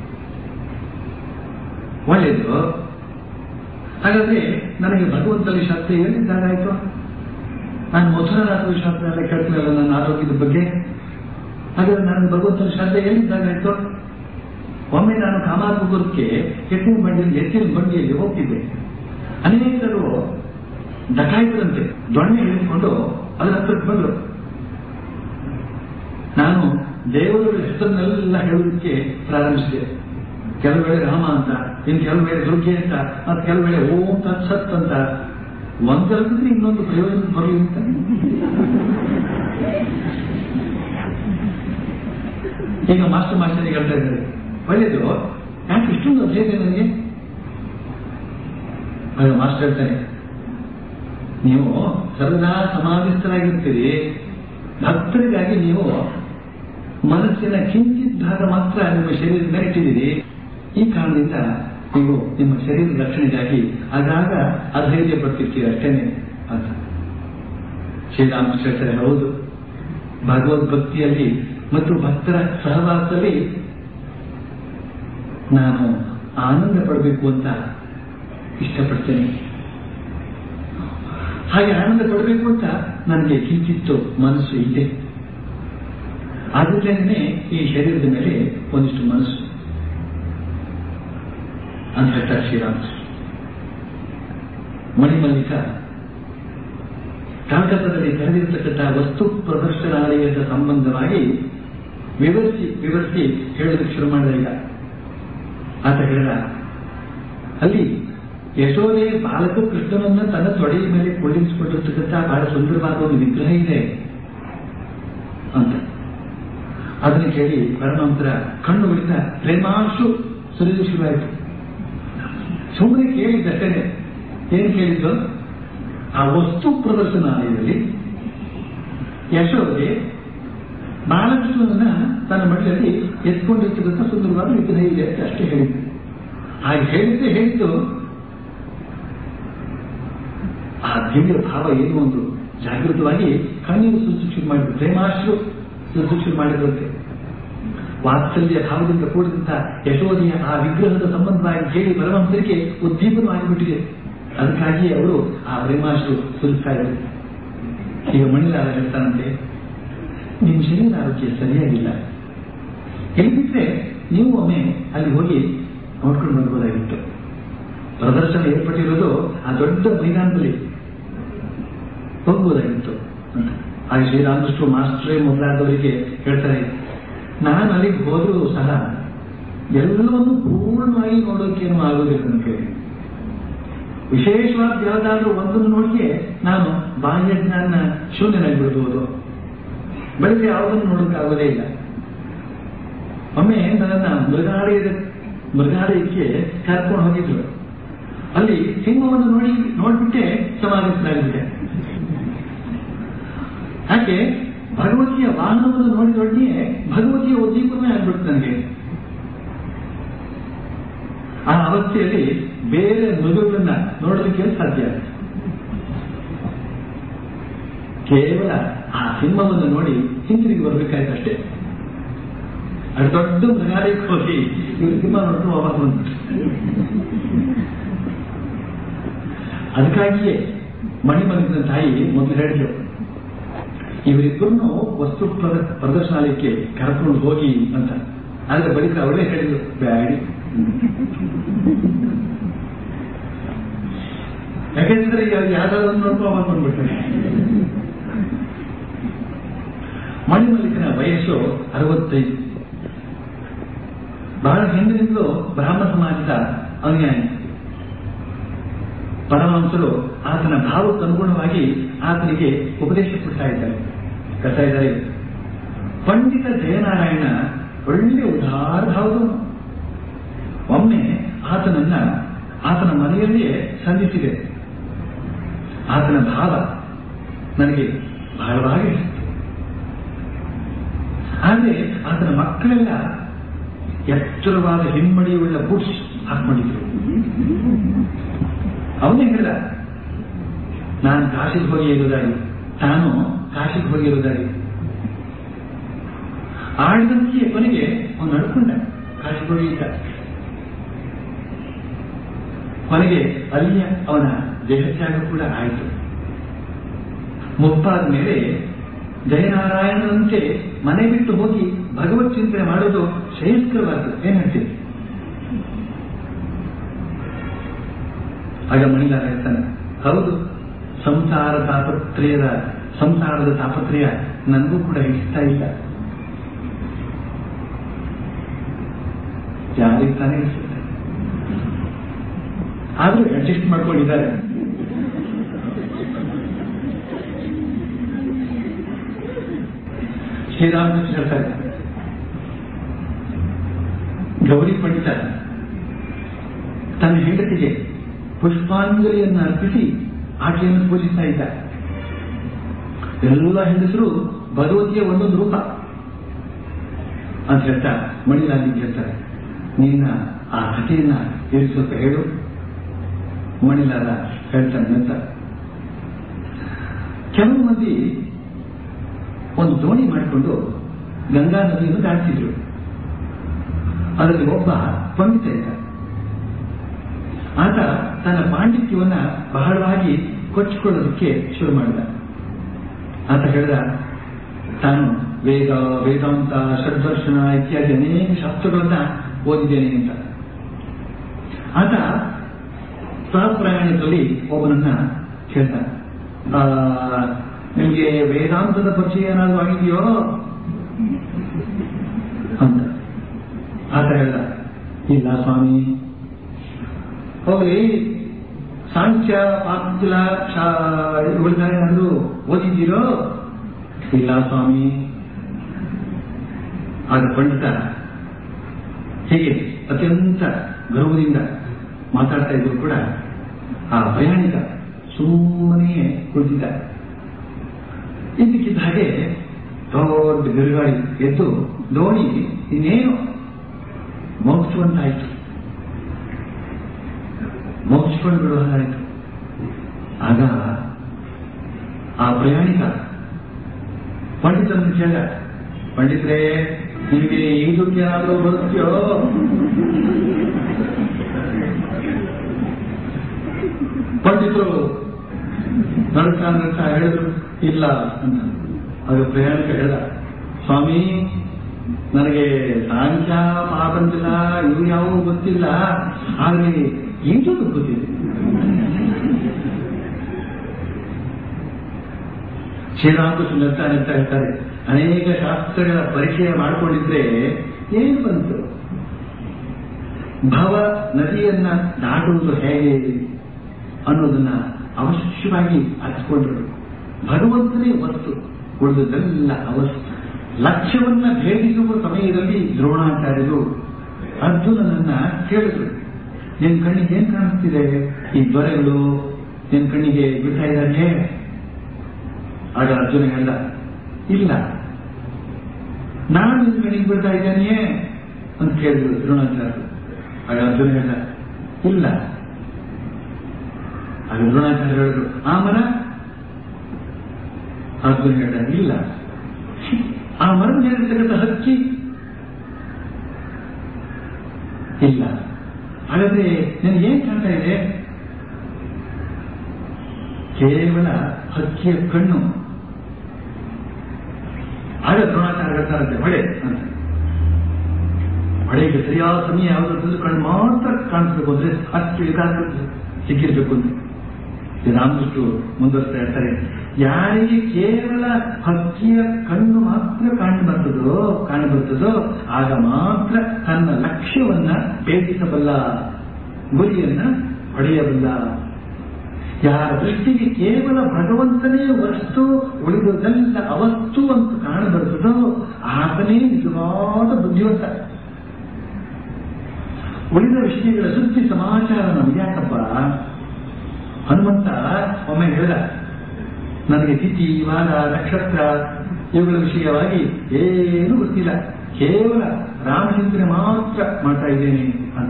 [SPEAKER 2] ಒಳ್ಳೆಯದು ಹಾಗಾದ್ರೆ ನನಗೆ ಭಗವಂತನ ಶಾಸ್ತ್ರ ಹೇಳಿದ್ದಾಗಾಯ್ತು ನಾನು ಮೊದಲನಾದ ಶಾಸ್ತ್ರ ಎಲ್ಲ ಕೇಳ್ತೀನಲ್ಲ ನನ್ನ ಆರೋಗ್ಯದ ಬಗ್ಗೆ ಹಾಗಾದ್ರೆ ನಾನು ಭಗವಂತನ ಶ್ರದ್ಧೆ ಎಲ್ಲಿದ್ದಾಗಾಯ್ತು ಒಮ್ಮೆ ನಾನು ಕಾಮಾರ್ಪುರಕ್ಕೆ ಎತ್ತಿನ ಬಂಡಿಯಲ್ಲಿ ಎತ್ತಿನ ಬಂಡಿಯಲ್ಲಿ ಹೋಗ್ತಿದ್ದೆ ಅನೇಕರು ಡಕಾಯಿತರಂತೆ ದೊಣ್ಣೆ ಹಿಡಿದುಕೊಂಡು ಅದರ ಹತ್ರಕ್ಕೆ ಬಂದರು ನಾನು ದೇವರ ಹೆಸರನ್ನೆಲ್ಲ ಹೇಳೋದಕ್ಕೆ ಪ್ರಾರಂಭಿಸಿದೆ ಕೆಲವು ವೇಳೆ ರಾಮ ಅಂತ ಇನ್ನು ಕೆಲವು ವೇಳೆ ದುರ್ಗೆ ಅಂತ ಮತ್ತೆ ಕೆಲವು ವೇಳೆ ಓಂ ತತ್ಸತ್ ಅಂತ ಒಂದರದ್ರೆ ಇನ್ನೊಂದು ಪ್ರಯೋಜನ ಬರಲಿ ಅಂತ ಈಗ ಮಾಸ್ಟರ್ ಮಾಸ್ಟರ್ ಹೇಳ್ತಾ ಇದ್ದಾರೆ ಒಳ್ಳೇದು ಯಾಕೆ ಇಷ್ಟೊಂದು ಅಭ್ಯೇದ ನನಗೆ ಆಗ ಮಾಸ್ಟರ್ ಹೇಳ್ತಾರೆ ನೀವು ಸರ್ವದಾ ಸಮಾಧಿಸ್ಥರಾಗಿರ್ತೀರಿ ಭಕ್ತರಿಗಾಗಿ ನೀವು ಮನಸ್ಸಿನ ಕಿಂಚಿತ್ ಭಾಗ ಮಾತ್ರ ನಿಮ್ಮ ಶರೀರದ ಮೇಲೆ ಇಟ್ಟಿದ್ದೀರಿ ಈ ಕಾರಣದಿಂದ ನೀವು ನಿಮ್ಮ ಶರೀರದ ರಕ್ಷಣೆಗಾಗಿ ಆಗಾಗ ಅಧೈರ್ಯ ಪಡ್ತಿರ್ತೀರಿ ಅಷ್ಟೇನೆ ಅಂತ ಶ್ರೀರಾಮಕೃಷ್ಣ ಹೇಳ್ತಾರೆ ಹೌದು ಭಗವದ್ಭಕ್ತಿಯಲ್ಲಿ ಮತ್ತು ಭಕ್ತರ ಸಹವಾಸದಲ್ಲಿ ನಾನು ಆನಂದ ಪಡಬೇಕು ಅಂತ ಇಷ್ಟಪಡ್ತೇನೆ ಹಾಗೆ ಆನಂದ ಪಡಬೇಕು ಅಂತ ನನಗೆ ಕಿಂಚಿತ್ತು ಮನಸ್ಸು ಇದೆ ಆದ್ರಿಂದಲೇ ಈ ಶರೀರದ ಮೇಲೆ ಒಂದಿಷ್ಟು ಮನಸ್ಸು ಅಂತ ಹೇಳ್ತಾರೆ ಶ್ರೀರಾಮಕೃಷ್ಣ ಮಣಿಮಲ್ಲಿಕ ಕಲ್ಕತ್ತಾದಲ್ಲಿ ತೆರೆದಿರತಕ್ಕಂತಹ ವಸ್ತು ಪ್ರದರ್ಶನಾಲಯದ ಸಂಬಂಧವಾಗಿ ವಿವರಿಸಿ ವಿವರಿಸಿ ಹೇಳೋದಕ್ಕೆ ಶುರು ಮಾಡಿದ ಈಗ ಆತ ಹೇಳಿದ ಅಲ್ಲಿ ಯಶೋದೆ ಬಾಲಕ ಕೃಷ್ಣನನ್ನ ತನ್ನ ತೊಡೆಯ ಮೇಲೆ ಕೊಳ್ಳಿಸಿಕೊಂಡಿರ್ತಕ್ಕಂಥ ಬಹಳ ಸುಂದರವಾದ ಒಂದು ವಿಗ್ರಹ ಇದೆ ಅಂತ ಅದನ್ನು ಕೇಳಿ ಪರಮಂತರ ಕಣ್ಣುಗಳಿಂದ ಪ್ರೇಮಾಂಶು ಸುರಿದು ಶುರುವಾಯಿತು ಸುಮ್ಮನೆ ಕೇಳಿದ್ದಷ್ಟೇ ಏನ್ ಕೇಳಿದ್ದು ಆ ವಸ್ತು ಪ್ರದರ್ಶನಾಲಯದಲ್ಲಿ ಯಶೋದೆ ಬಾಲಕೃಷ್ಣನನ್ನ ತನ್ನ ಮಡಿಲಲ್ಲಿ ಎತ್ಕೊಂಡಿರ್ತಕ್ಕಂಥ ಸುಂದರವಾದ ವಿಗ್ರಹ ಇದೆ ಅಂತ ಅಷ್ಟೇ ಹೇಳಿದ್ದು ಹಾಗೆ ಹೇಳಿದ್ದೆ ಹೇಳಿದ್ದು ಆ ದಿವ್ಯ ಭಾವ ಏನು ಒಂದು ಜಾಗೃತವಾಗಿ ಕಣ್ಣೀರು ಸುರಿಸು ಮಾಡಿದ್ರು ಪ್ರೇಮಾಶ್ರು ಸುರಿಸು ಮಾಡಿದ್ರಂತೆ ವಾತ್ಸಲ್ಯ ಭಾವದಿಂದ ಕೂಡಿದಂತ ಯಶೋದೆಯ ಆ ವಿಗ್ರಹದ ಸಂಬಂಧವಾಗಿ ಕೇಳಿ ಪರಮಹಂಸರಿಗೆ ಉದ್ದೀಪನವಾಗಿಬಿಟ್ಟಿದೆ ಅದಕ್ಕಾಗಿ ಅವರು ಆ ಪ್ರೇಮಾಶ್ರು ಸುರಿಸ್ತಾ ಇದ್ರು ಈಗ ಮಣಿಲಾರ ಹೇಳ್ತಾನಂತೆ ನಿಮ್ಮ ಶರೀರ ಆರೋಗ್ಯ ಸರಿಯಾಗಿಲ್ಲ ಹೇಳಿದ್ರೆ ನೀವು ಒಮ್ಮೆ ಅಲ್ಲಿ ಹೋಗಿ ನೋಡ್ಕೊಂಡು ಬರ್ಬೋದಾಗಿತ್ತು ಪ್ರದರ್ಶನ ಏರ್ಪಟ್ಟಿರೋದು ಆ ದೊಡ್ಡ ಮೈದಾನದಲ್ಲಿ ಹೋಗ್ಬೋದಾಗಿತ್ತು ಅಂತ ಆ ಶ್ರೀರಾಮಕೃಷ್ಣ ಮಾಸ್ಟ್ರೇ ಮೊದಲಾದವರಿಗೆ ಹೇಳ್ತಾರೆ ನಾನು ಅಲ್ಲಿಗೆ ಹೋದ್ರೂ ಸಹ ಎಲ್ಲವನ್ನು ಪೂರ್ಣವಾಗಿ ನೋಡೋಕೇನು ಆಗೋದಿಲ್ಲ ನನಗೆ ವಿಶೇಷವಾದ ಯಾವುದಾದ್ರೂ ಒಂದನ್ನು ನೋಡಿಯೇ ನಾನು ಬಾಹ್ಯ ಜ್ಞಾನ ಶೂನ್ಯನಾಗಿ ಬಿಡ್ಬೋದು ಬೆಳಗ್ಗೆ ಯಾವುದನ್ನು ನೋಡೋಕ್ಕಾಗೋದೇ ಇಲ್ಲ ಒಮ್ಮೆ ನನ್ನನ್ನ ಮೃಗಾಲಯದ ಮೃಗಾಲಯಕ್ಕೆ ಕರ್ಕೊಂಡು ಹೋಗಿದ್ರು ಅಲ್ಲಿ ಸಿಂಹವನ್ನು ನೋಡಿ ನೋಡ್ಬಿಟ್ಟೆ ಸಮಾಧಿಸಲಾಗಿದೆ ಯಾಕೆ ಭಗವತಿಯ ವಾಹನವನ್ನು ನೋಡಿದೊಡನೆ ಭಗವತಿಯ ಉದ್ದೀಪನೇ ಆಗ್ಬಿಡ್ತು ನನಗೆ ಆ ಅವಸ್ಥೆಯಲ್ಲಿ ಬೇರೆ ಮೃಗಗಳನ್ನ ನೋಡೋದಕ್ಕೆ ಸಾಧ್ಯ ಕೇವಲ ಆ ಸಿಂಹವನ್ನು ನೋಡಿ ಹಿಂತಿರುಗಿ ಬರಬೇಕಾಯ್ತಷ್ಟೇ ಅದು ದೊಡ್ಡ ಮೃಗಾಲಯಕ್ಕೆ ಹೋಗಿ ಇವರು ಸಿಂಹ ನೋಡ್ಕೊಂಡು ವಾಪಸ್ ಬಂದ್ಬಿಟ್ಟು ಅದಕ್ಕಾಗಿಯೇ ಮಣಿಮಂದಿನ ತಾಯಿ ಮೊದಲು ಹೇಳಿದ್ರು ಇವರಿಬ್ಬರನ್ನು ವಸ್ತು ಪ್ರದ- ಪ್ರದರ್ಶನಾಲಯಕ್ಕೆ ಕರ್ಕೊಂಡು ಹೋಗಿ ಅಂತ ಆದ್ರೆ ಬಳಿಕ ಅವಳೇ ಹೇಳಿದ್ರು ಬ್ಯಾಡಿ ಯಾಕೆಂದ್ರೆ ಈಗ ಯಾವ್ದಾದ್ರು ನೋಡ್ಕೊಂಡು ವಾಪಸ್ ಬಂದ್ಬಿಡ್ತಾರೆ ಮಣಿಮಲ್ಲಿಕನ ವಯಸ್ಸು ಅರವತ್ತೈದು ಬಹಳ ಹಿಂದಿನಿಂದಲೂ ಬ್ರಾಹ್ಮ ಸಮಾಜದ ಅನುಯಾಯಿ ಪರಮಹಂಸರು ಆತನ ಭಾವಕ್ಕನುಗುಣವಾಗಿ ಆತನಿಗೆ ಉಪದೇಶ ಕೊಡ್ತಾ ಇದ್ದಾರೆ ಕಥಾ ಇದ್ದಾರೆ ಪಂಡಿತ ಜಯನಾರಾಯಣ ಒಳ್ಳೆ ಉದಾರ ಭಾವದವನು ಒಮ್ಮೆ ಆತನನ್ನ ಆತನ ಮನೆಯಲ್ಲಿಯೇ ಸಂಧಿಸಿದೆ ಆತನ ಭಾವ ನನಗೆ ಬಹಳವಾಗಿ ಇಷ್ಟ ಆದರೆ ಆತನ ಮಕ್ಕಳೆಲ್ಲ ಎಚ್ಚರವಾದ ಹಿಮ್ಮಡಿಯುಳ್ಳ ಬುಟ್ಸ್ ಹಾಕೊಂಡಿದ್ರು ಅವನೇ ಹೇಳಿದ ನಾನು ಕಾಶಿಗೆ ಹೋಗಿ ಇರೋದಾಗಿ ತಾನು ಕಾಶಿಗೆ ಹೋಗಿ ಇರೋದಾಗಿ ಆಡಿದಂತೆಯೇ ಕೊನೆಗೆ ಅವನು ನಡ್ಕೊಂಡ ಕಾಶಿಗೆ ಹೋಗಿ ಇದ್ದ ಕೊನೆಗೆ ಅಲ್ಲಿಯ ಅವನ ದೇಹತ್ಯಾಗ ಕೂಡ ಆಯಿತು ಮುಪ್ಪಾದ ಮೇಲೆ ಜಯನಾರಾಯಣನಂತೆ ಮನೆ ಬಿಟ್ಟು ಹೋಗಿ ಭಗವತ್ ಚಿಂತನೆ ಮಾಡೋದು ಶ್ರೇಯಸ್ಕರವಾದ್ದು ಏನ್ ಹೇಳ್ತೀವಿ ಆಗ ಮಣಿಲಾರ ಹೇಳ್ತಾನೆ ಹೌದು ಸಂಸಾರ ತಾಪತ್ರಯದ ಸಂಸಾರದ ತಾಪತ್ರಯ ನನಗೂ ಕೂಡ ಇಷ್ಟ ಇಲ್ಲ ಯಾರಿಗೆ ತಾನೇ ಇಷ್ಟ ಆದ್ರೂ ಅಡ್ಜಸ್ಟ್ ಮಾಡ್ಕೊಂಡಿದ್ದಾರೆ ಶ್ರೀರಾಮಕೃಷ್ಣ ಹೇಳ್ತಾರೆ ಗೌರಿ ಪಂಡಿತ ತನ್ನ ಹೆಂಡತಿಗೆ ಪುಷ್ಪಾಂಜಲಿಯನ್ನು ಅರ್ಪಿಸಿ ಆಕೆಯನ್ನು ಪೂಜಿಸ್ತಾ ಇದ್ದ ಎಲ್ಲ ಹೆಂಗಸರು ಭಗವತಿಯ ಒಂದೊಂದು ರೂಪ ಅಂತ ಹೇಳ್ತಾ ಮಣಿಲಾಲಿಗೆ ಹೇಳ್ತಾರೆ ನಿನ್ನ ಆ ಕಥೆಯನ್ನ ಹೇಳಿ ಸ್ವಲ್ಪ ಹೇಳು ಮಣಿಲಾಲ ಹೇಳ್ತಾನೆ ಅಂತ ಕೆಲವು ಮಂದಿ ಒಂದು ದೋಣಿ ಮಾಡಿಕೊಂಡು ಗಂಗಾ ನದಿಯನ್ನು ದಾಟಿದ್ರು ಅದರಲ್ಲಿ ಒಬ್ಬ ಪಂಡಿತ ಇದ್ದ ಆತ ತನ್ನ ಪಾಂಡಿತ್ಯವನ್ನ ಬಹಳವಾಗಿ ಕೊಚ್ಚಿಕೊಳ್ಳೋದಕ್ಕೆ ಶುರು ಮಾಡಿದ ಆತ ಹೇಳಿದ ತಾನು ವೇದ ವೇದಾಂತ ಷಡ್ದರ್ಶನ ಇತ್ಯಾದಿ ಅನೇಕ ಶಾಸ್ತ್ರಗಳನ್ನ ಓದಿದ್ದೇನೆ ಅಂತ ಆತ ಸಹಪ್ರಯಾಣದಲ್ಲಿ ಒಬ್ಬನನ್ನ ಕೇಳ್ತಾನೆ ಆ, ನಿಮ್ಗೆ ವೇದಾಂತದ ಪರಿಚಯ ಏನಾದ್ರು ಆಗಿದೆಯೋ ಅಂತ ಆತ ಹೇಳ್ದ ಇಲ್ಲ ಸ್ವಾಮಿ ಹೋಗ್ಲಿ ಸಾಂಖ್ಯ ಪಾಂಚಲ ಉಳಿದಾರೇನಾದ್ರೂ ಓದಿದ್ದೀರೋ ಇಲ್ಲ ಸ್ವಾಮಿ ಆಗ ಪಂಡಿತ ಹೀಗೆ ಅತ್ಯಂತ ಗೌರವದಿಂದ ಮಾತಾಡ್ತಾ ಇದ್ರು ಕೂಡ ಆ ಪ್ರಯಾಣಿಕ ಸುಮ್ಮನೆ ಕುಳಿತಿದ್ದ ಇದ್ದಕ್ಕಿದ್ದ ಹಾಗೆ ದೊಡ್ಡ ಬಿರುಗಾಳಿ ಎದ್ದು ದೋಣಿ ಇನ್ನೇನು ಮೋಗಿಸುವಂತಾಯ್ತು ಮೋಗಿಸ್ಕೊಂಡು ಬಿಡುವ ಹಾಗಾಯ್ತು ಆಗ ಆ ಪ್ರಯಾಣಿಕ ಪಂಡಿತರನ್ನು ಕೇಳ ಪಂಡಿತರೇ ನಿಮಗೆ ಈಜುಕ್ಕೆ ಏನಾದರೂ ಬರುತ್ತೆಯೋ ಪಂಡಿತರು ನಡ್ತಾ ನಡ್ತಾ ಹೇಳಿದ್ರು ಇಲ್ಲ ಅಂತ ಆಗ ಪ್ರಯಾಣಿಕ ಹೇಳ್ದ ಸ್ವಾಮಿ ನನಗೆ ಸಾಂಖ್ಯ ಪಾಪಂಚಲ ಇವು ಯಾವುವು ಗೊತ್ತಿಲ್ಲ ಆದರೆ ಈಜೋದು ಗೊತ್ತಿದೆ ಶ್ರೀರಾಮಕೃಷ್ಣ ನಡ್ತಾ ನಡ್ತಾ ಹೇಳ್ತಾರೆ ಅನೇಕ ಶಾಸ್ತ್ರಗಳ ಪರಿಚಯ ಮಾಡಿಕೊಂಡಿದ್ರೆ ಏನು ಬಂತು ಭವ ನದಿಯನ್ನ ದಾಟುವುದು ಹೇಗೆ ಅನ್ನೋದನ್ನ ಅವಶ್ಯವಾಗಿ ಅರ್ಥಕೊಂಡ್ರು ಭಗವಂತನೇ ವಸ್ತು ಉಳಿದುದೆಲ್ಲ ಅವಸ್ತು ಲಕ್ಷ್ಯವನ್ನ ಭೇದಿಸುವ ಸಮಯದಲ್ಲಿ ದ್ರೋಣಾಚಾರ್ಯರು ಅರ್ಜುನನನ್ನ ಕೇಳಿದ್ರು ನಿನ್ ಕಣ್ಣಿಗೆ ಏನ್ ಕಾಣಿಸ್ತಿದೆ ಈ ದೊರೆಗಳು ನಿನ್ ಕಣ್ಣಿಗೆ ಬಿಡ್ತಾ ಇದ್ದಾನೆ ಆಗ ಅರ್ಜುನ ಹೇಳ್ದ ಇಲ್ಲ ನಾನು ನಿನ್ ಕಣ್ಣಿಗೆ ಬಿಡ್ತಾ ಇದ್ದಾನೆಯೇ ಅಂತ ಕೇಳಿದ್ರು ದ್ರೋಣಾಚಾರ್ಯರು ಆಗ ಅರ್ಜುನ ಹೇಳ್ದ ಇಲ್ಲ ಆಗ ದ್ರೋಣಾಚಾರ್ಯ ಹೇಳಿದ್ರು ಆ ಮರ ಅರ್ಜುನ ಹೇಳ್ದ ಇಲ್ಲ ಆ ಮರದ ಮೇಲಿರ್ತಕ್ಕಂಥ ಹಕ್ಕಿ ಇಲ್ಲ ಹಾಗಾದ್ರೆ ನನಗೇನ್ ಕಾಣ್ತಾ ಇದೆ ಕೇವಲ ಹಕ್ಕಿಯ ಕಣ್ಣು ಆಗ ದ್ರೋಣಾಚಾರ್ಯ ಹೇಳ್ತಾರಂತೆ ಹೊಳೆ ಅಂತ ಹೊಳೆಗೆ ಸರಿಯಾದ ಸಮಯ ಯಾವುದಾದ್ರೂ ಕಣ್ಣು ಮಾತ್ರ ಕಾಣಿಸ್ಬೇಕು ಅಂದ್ರೆ ಅಷ್ಟು ಏಕಾಗ್ರತೆ ಸಿಕ್ಕಿರ್ಬೇಕು ಅಂತ ರಾಮಕೃಷ್ಣ ಮುಂದುವರಿಸ್ತಾ ಇರ್ತಾರೆ ಯಾರಿಗೆ ಕೇವಲ ಹಕ್ಕಿಯ ಕಣ್ಣು ಮಾತ್ರ ಕಾಣಿ ಬರ್ತದೋ ಕಾಣಿ ಬರ್ತದೋ ಆಗ ಮಾತ್ರ ತನ್ನ ಲಕ್ಷ್ಯವನ್ನ ಭೇದಿಸಬಲ್ಲ ಗುರಿಯನ್ನ ಹೊಡೆಯಬಲ್ಲ ಯಾರ ದೃಷ್ಟಿಗೆ ಕೇವಲ ಭಗವಂತನೇ ವಸ್ತು ಉಳಿದುದೆಲ್ಲ ಅವಸ್ತು ಅಂತ ಕಾಣಬರ್ತದೋ ಆತನೇ ನಿಜವಾದ ಬುದ್ಧಿವಂತ ಉಳಿದ ವಿಷಯಗಳ ಸುದ್ದಿ ಸಮಾಚಾರ ನಮ್ಗ್ಯಾಕಪ್ಪ ಹನುಮಂತ ಒಮ್ಮೆ ಹೇಳಿದ ನನಗೆ ತಿಥಿ ವಾರ ನಕ್ಷತ್ರ ಇವುಗಳ ವಿಷಯವಾಗಿ ಏನು ಗೊತ್ತಿಲ್ಲ ಕೇವಲ ರಾಮಚಿಂತನೆ ಮಾತ್ರ ಮಾಡ್ತಾ ಇದ್ದೇನೆ ಅಂತ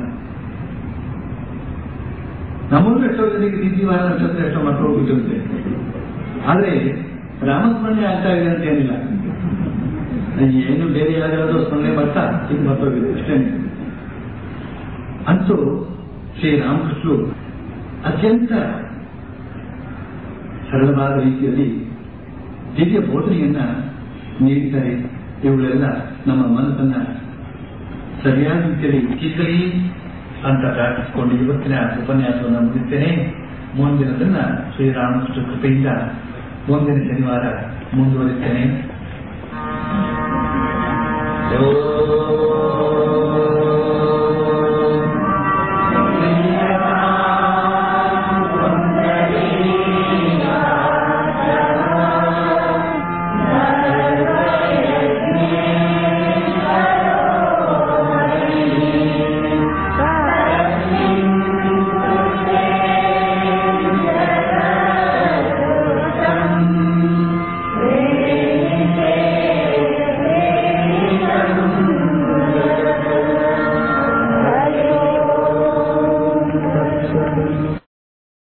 [SPEAKER 2] ನಮ್ಮಲ್ಲೂ ಎಷ್ಟೋ ಜನರಿಗೆ ತಿಥಿ ವಾರ ನಕ್ಷತ್ರ ಎಷ್ಟೋ ಮಕ್ಕಳು ಗೊತ್ತಿರುತ್ತೆ ಆದ್ರೆ ರಾಮಸ್ಮರಣೆ ಆಗ್ತಾ ಇದೆ ಅಂತ ಏನಿಲ್ಲ ಏನು ಬೇರೆ ಯಾವ್ದಾದ್ರು ಸ್ಮರಣೆ ಬರ್ತಾ ಇದು ಮರ್ತೋಗಿದೆ ಅಷ್ಟೇ ಅಂತೂ ಶ್ರೀರಾಮಕೃಷ್ಣರು ಅತ್ಯಂತ ಸರಳವಾದ ರೀತಿಯಲ್ಲಿ ದಿವ್ಯ ಬೋಧನೆಯನ್ನ ನೀಡಿದ್ದಾರೆ ಇವುಗಳೆಲ್ಲ ನಮ್ಮ ಮನಸ್ಸನ್ನ ಸರಿಯಾದ ರೀತಿಯಲ್ಲಿ ಚಿಕ್ಕಲಿ ಅಂತ ಪ್ರಾರ್ಥಿಸಿಕೊಂಡು ಇವತ್ತಿನ ಉಪನ್ಯಾಸವನ್ನು ಮುಗಿಸ್ತೇನೆ ಮುಂದಿನದನ್ನ ಶ್ರೀರಾಮಕೃಷ್ಣ ಕೃಪೆಯಿಂದ ಮುಂದಿನ ಶನಿವಾರ ಮುಂದುವರಿಸ್ತೇನೆ ಓ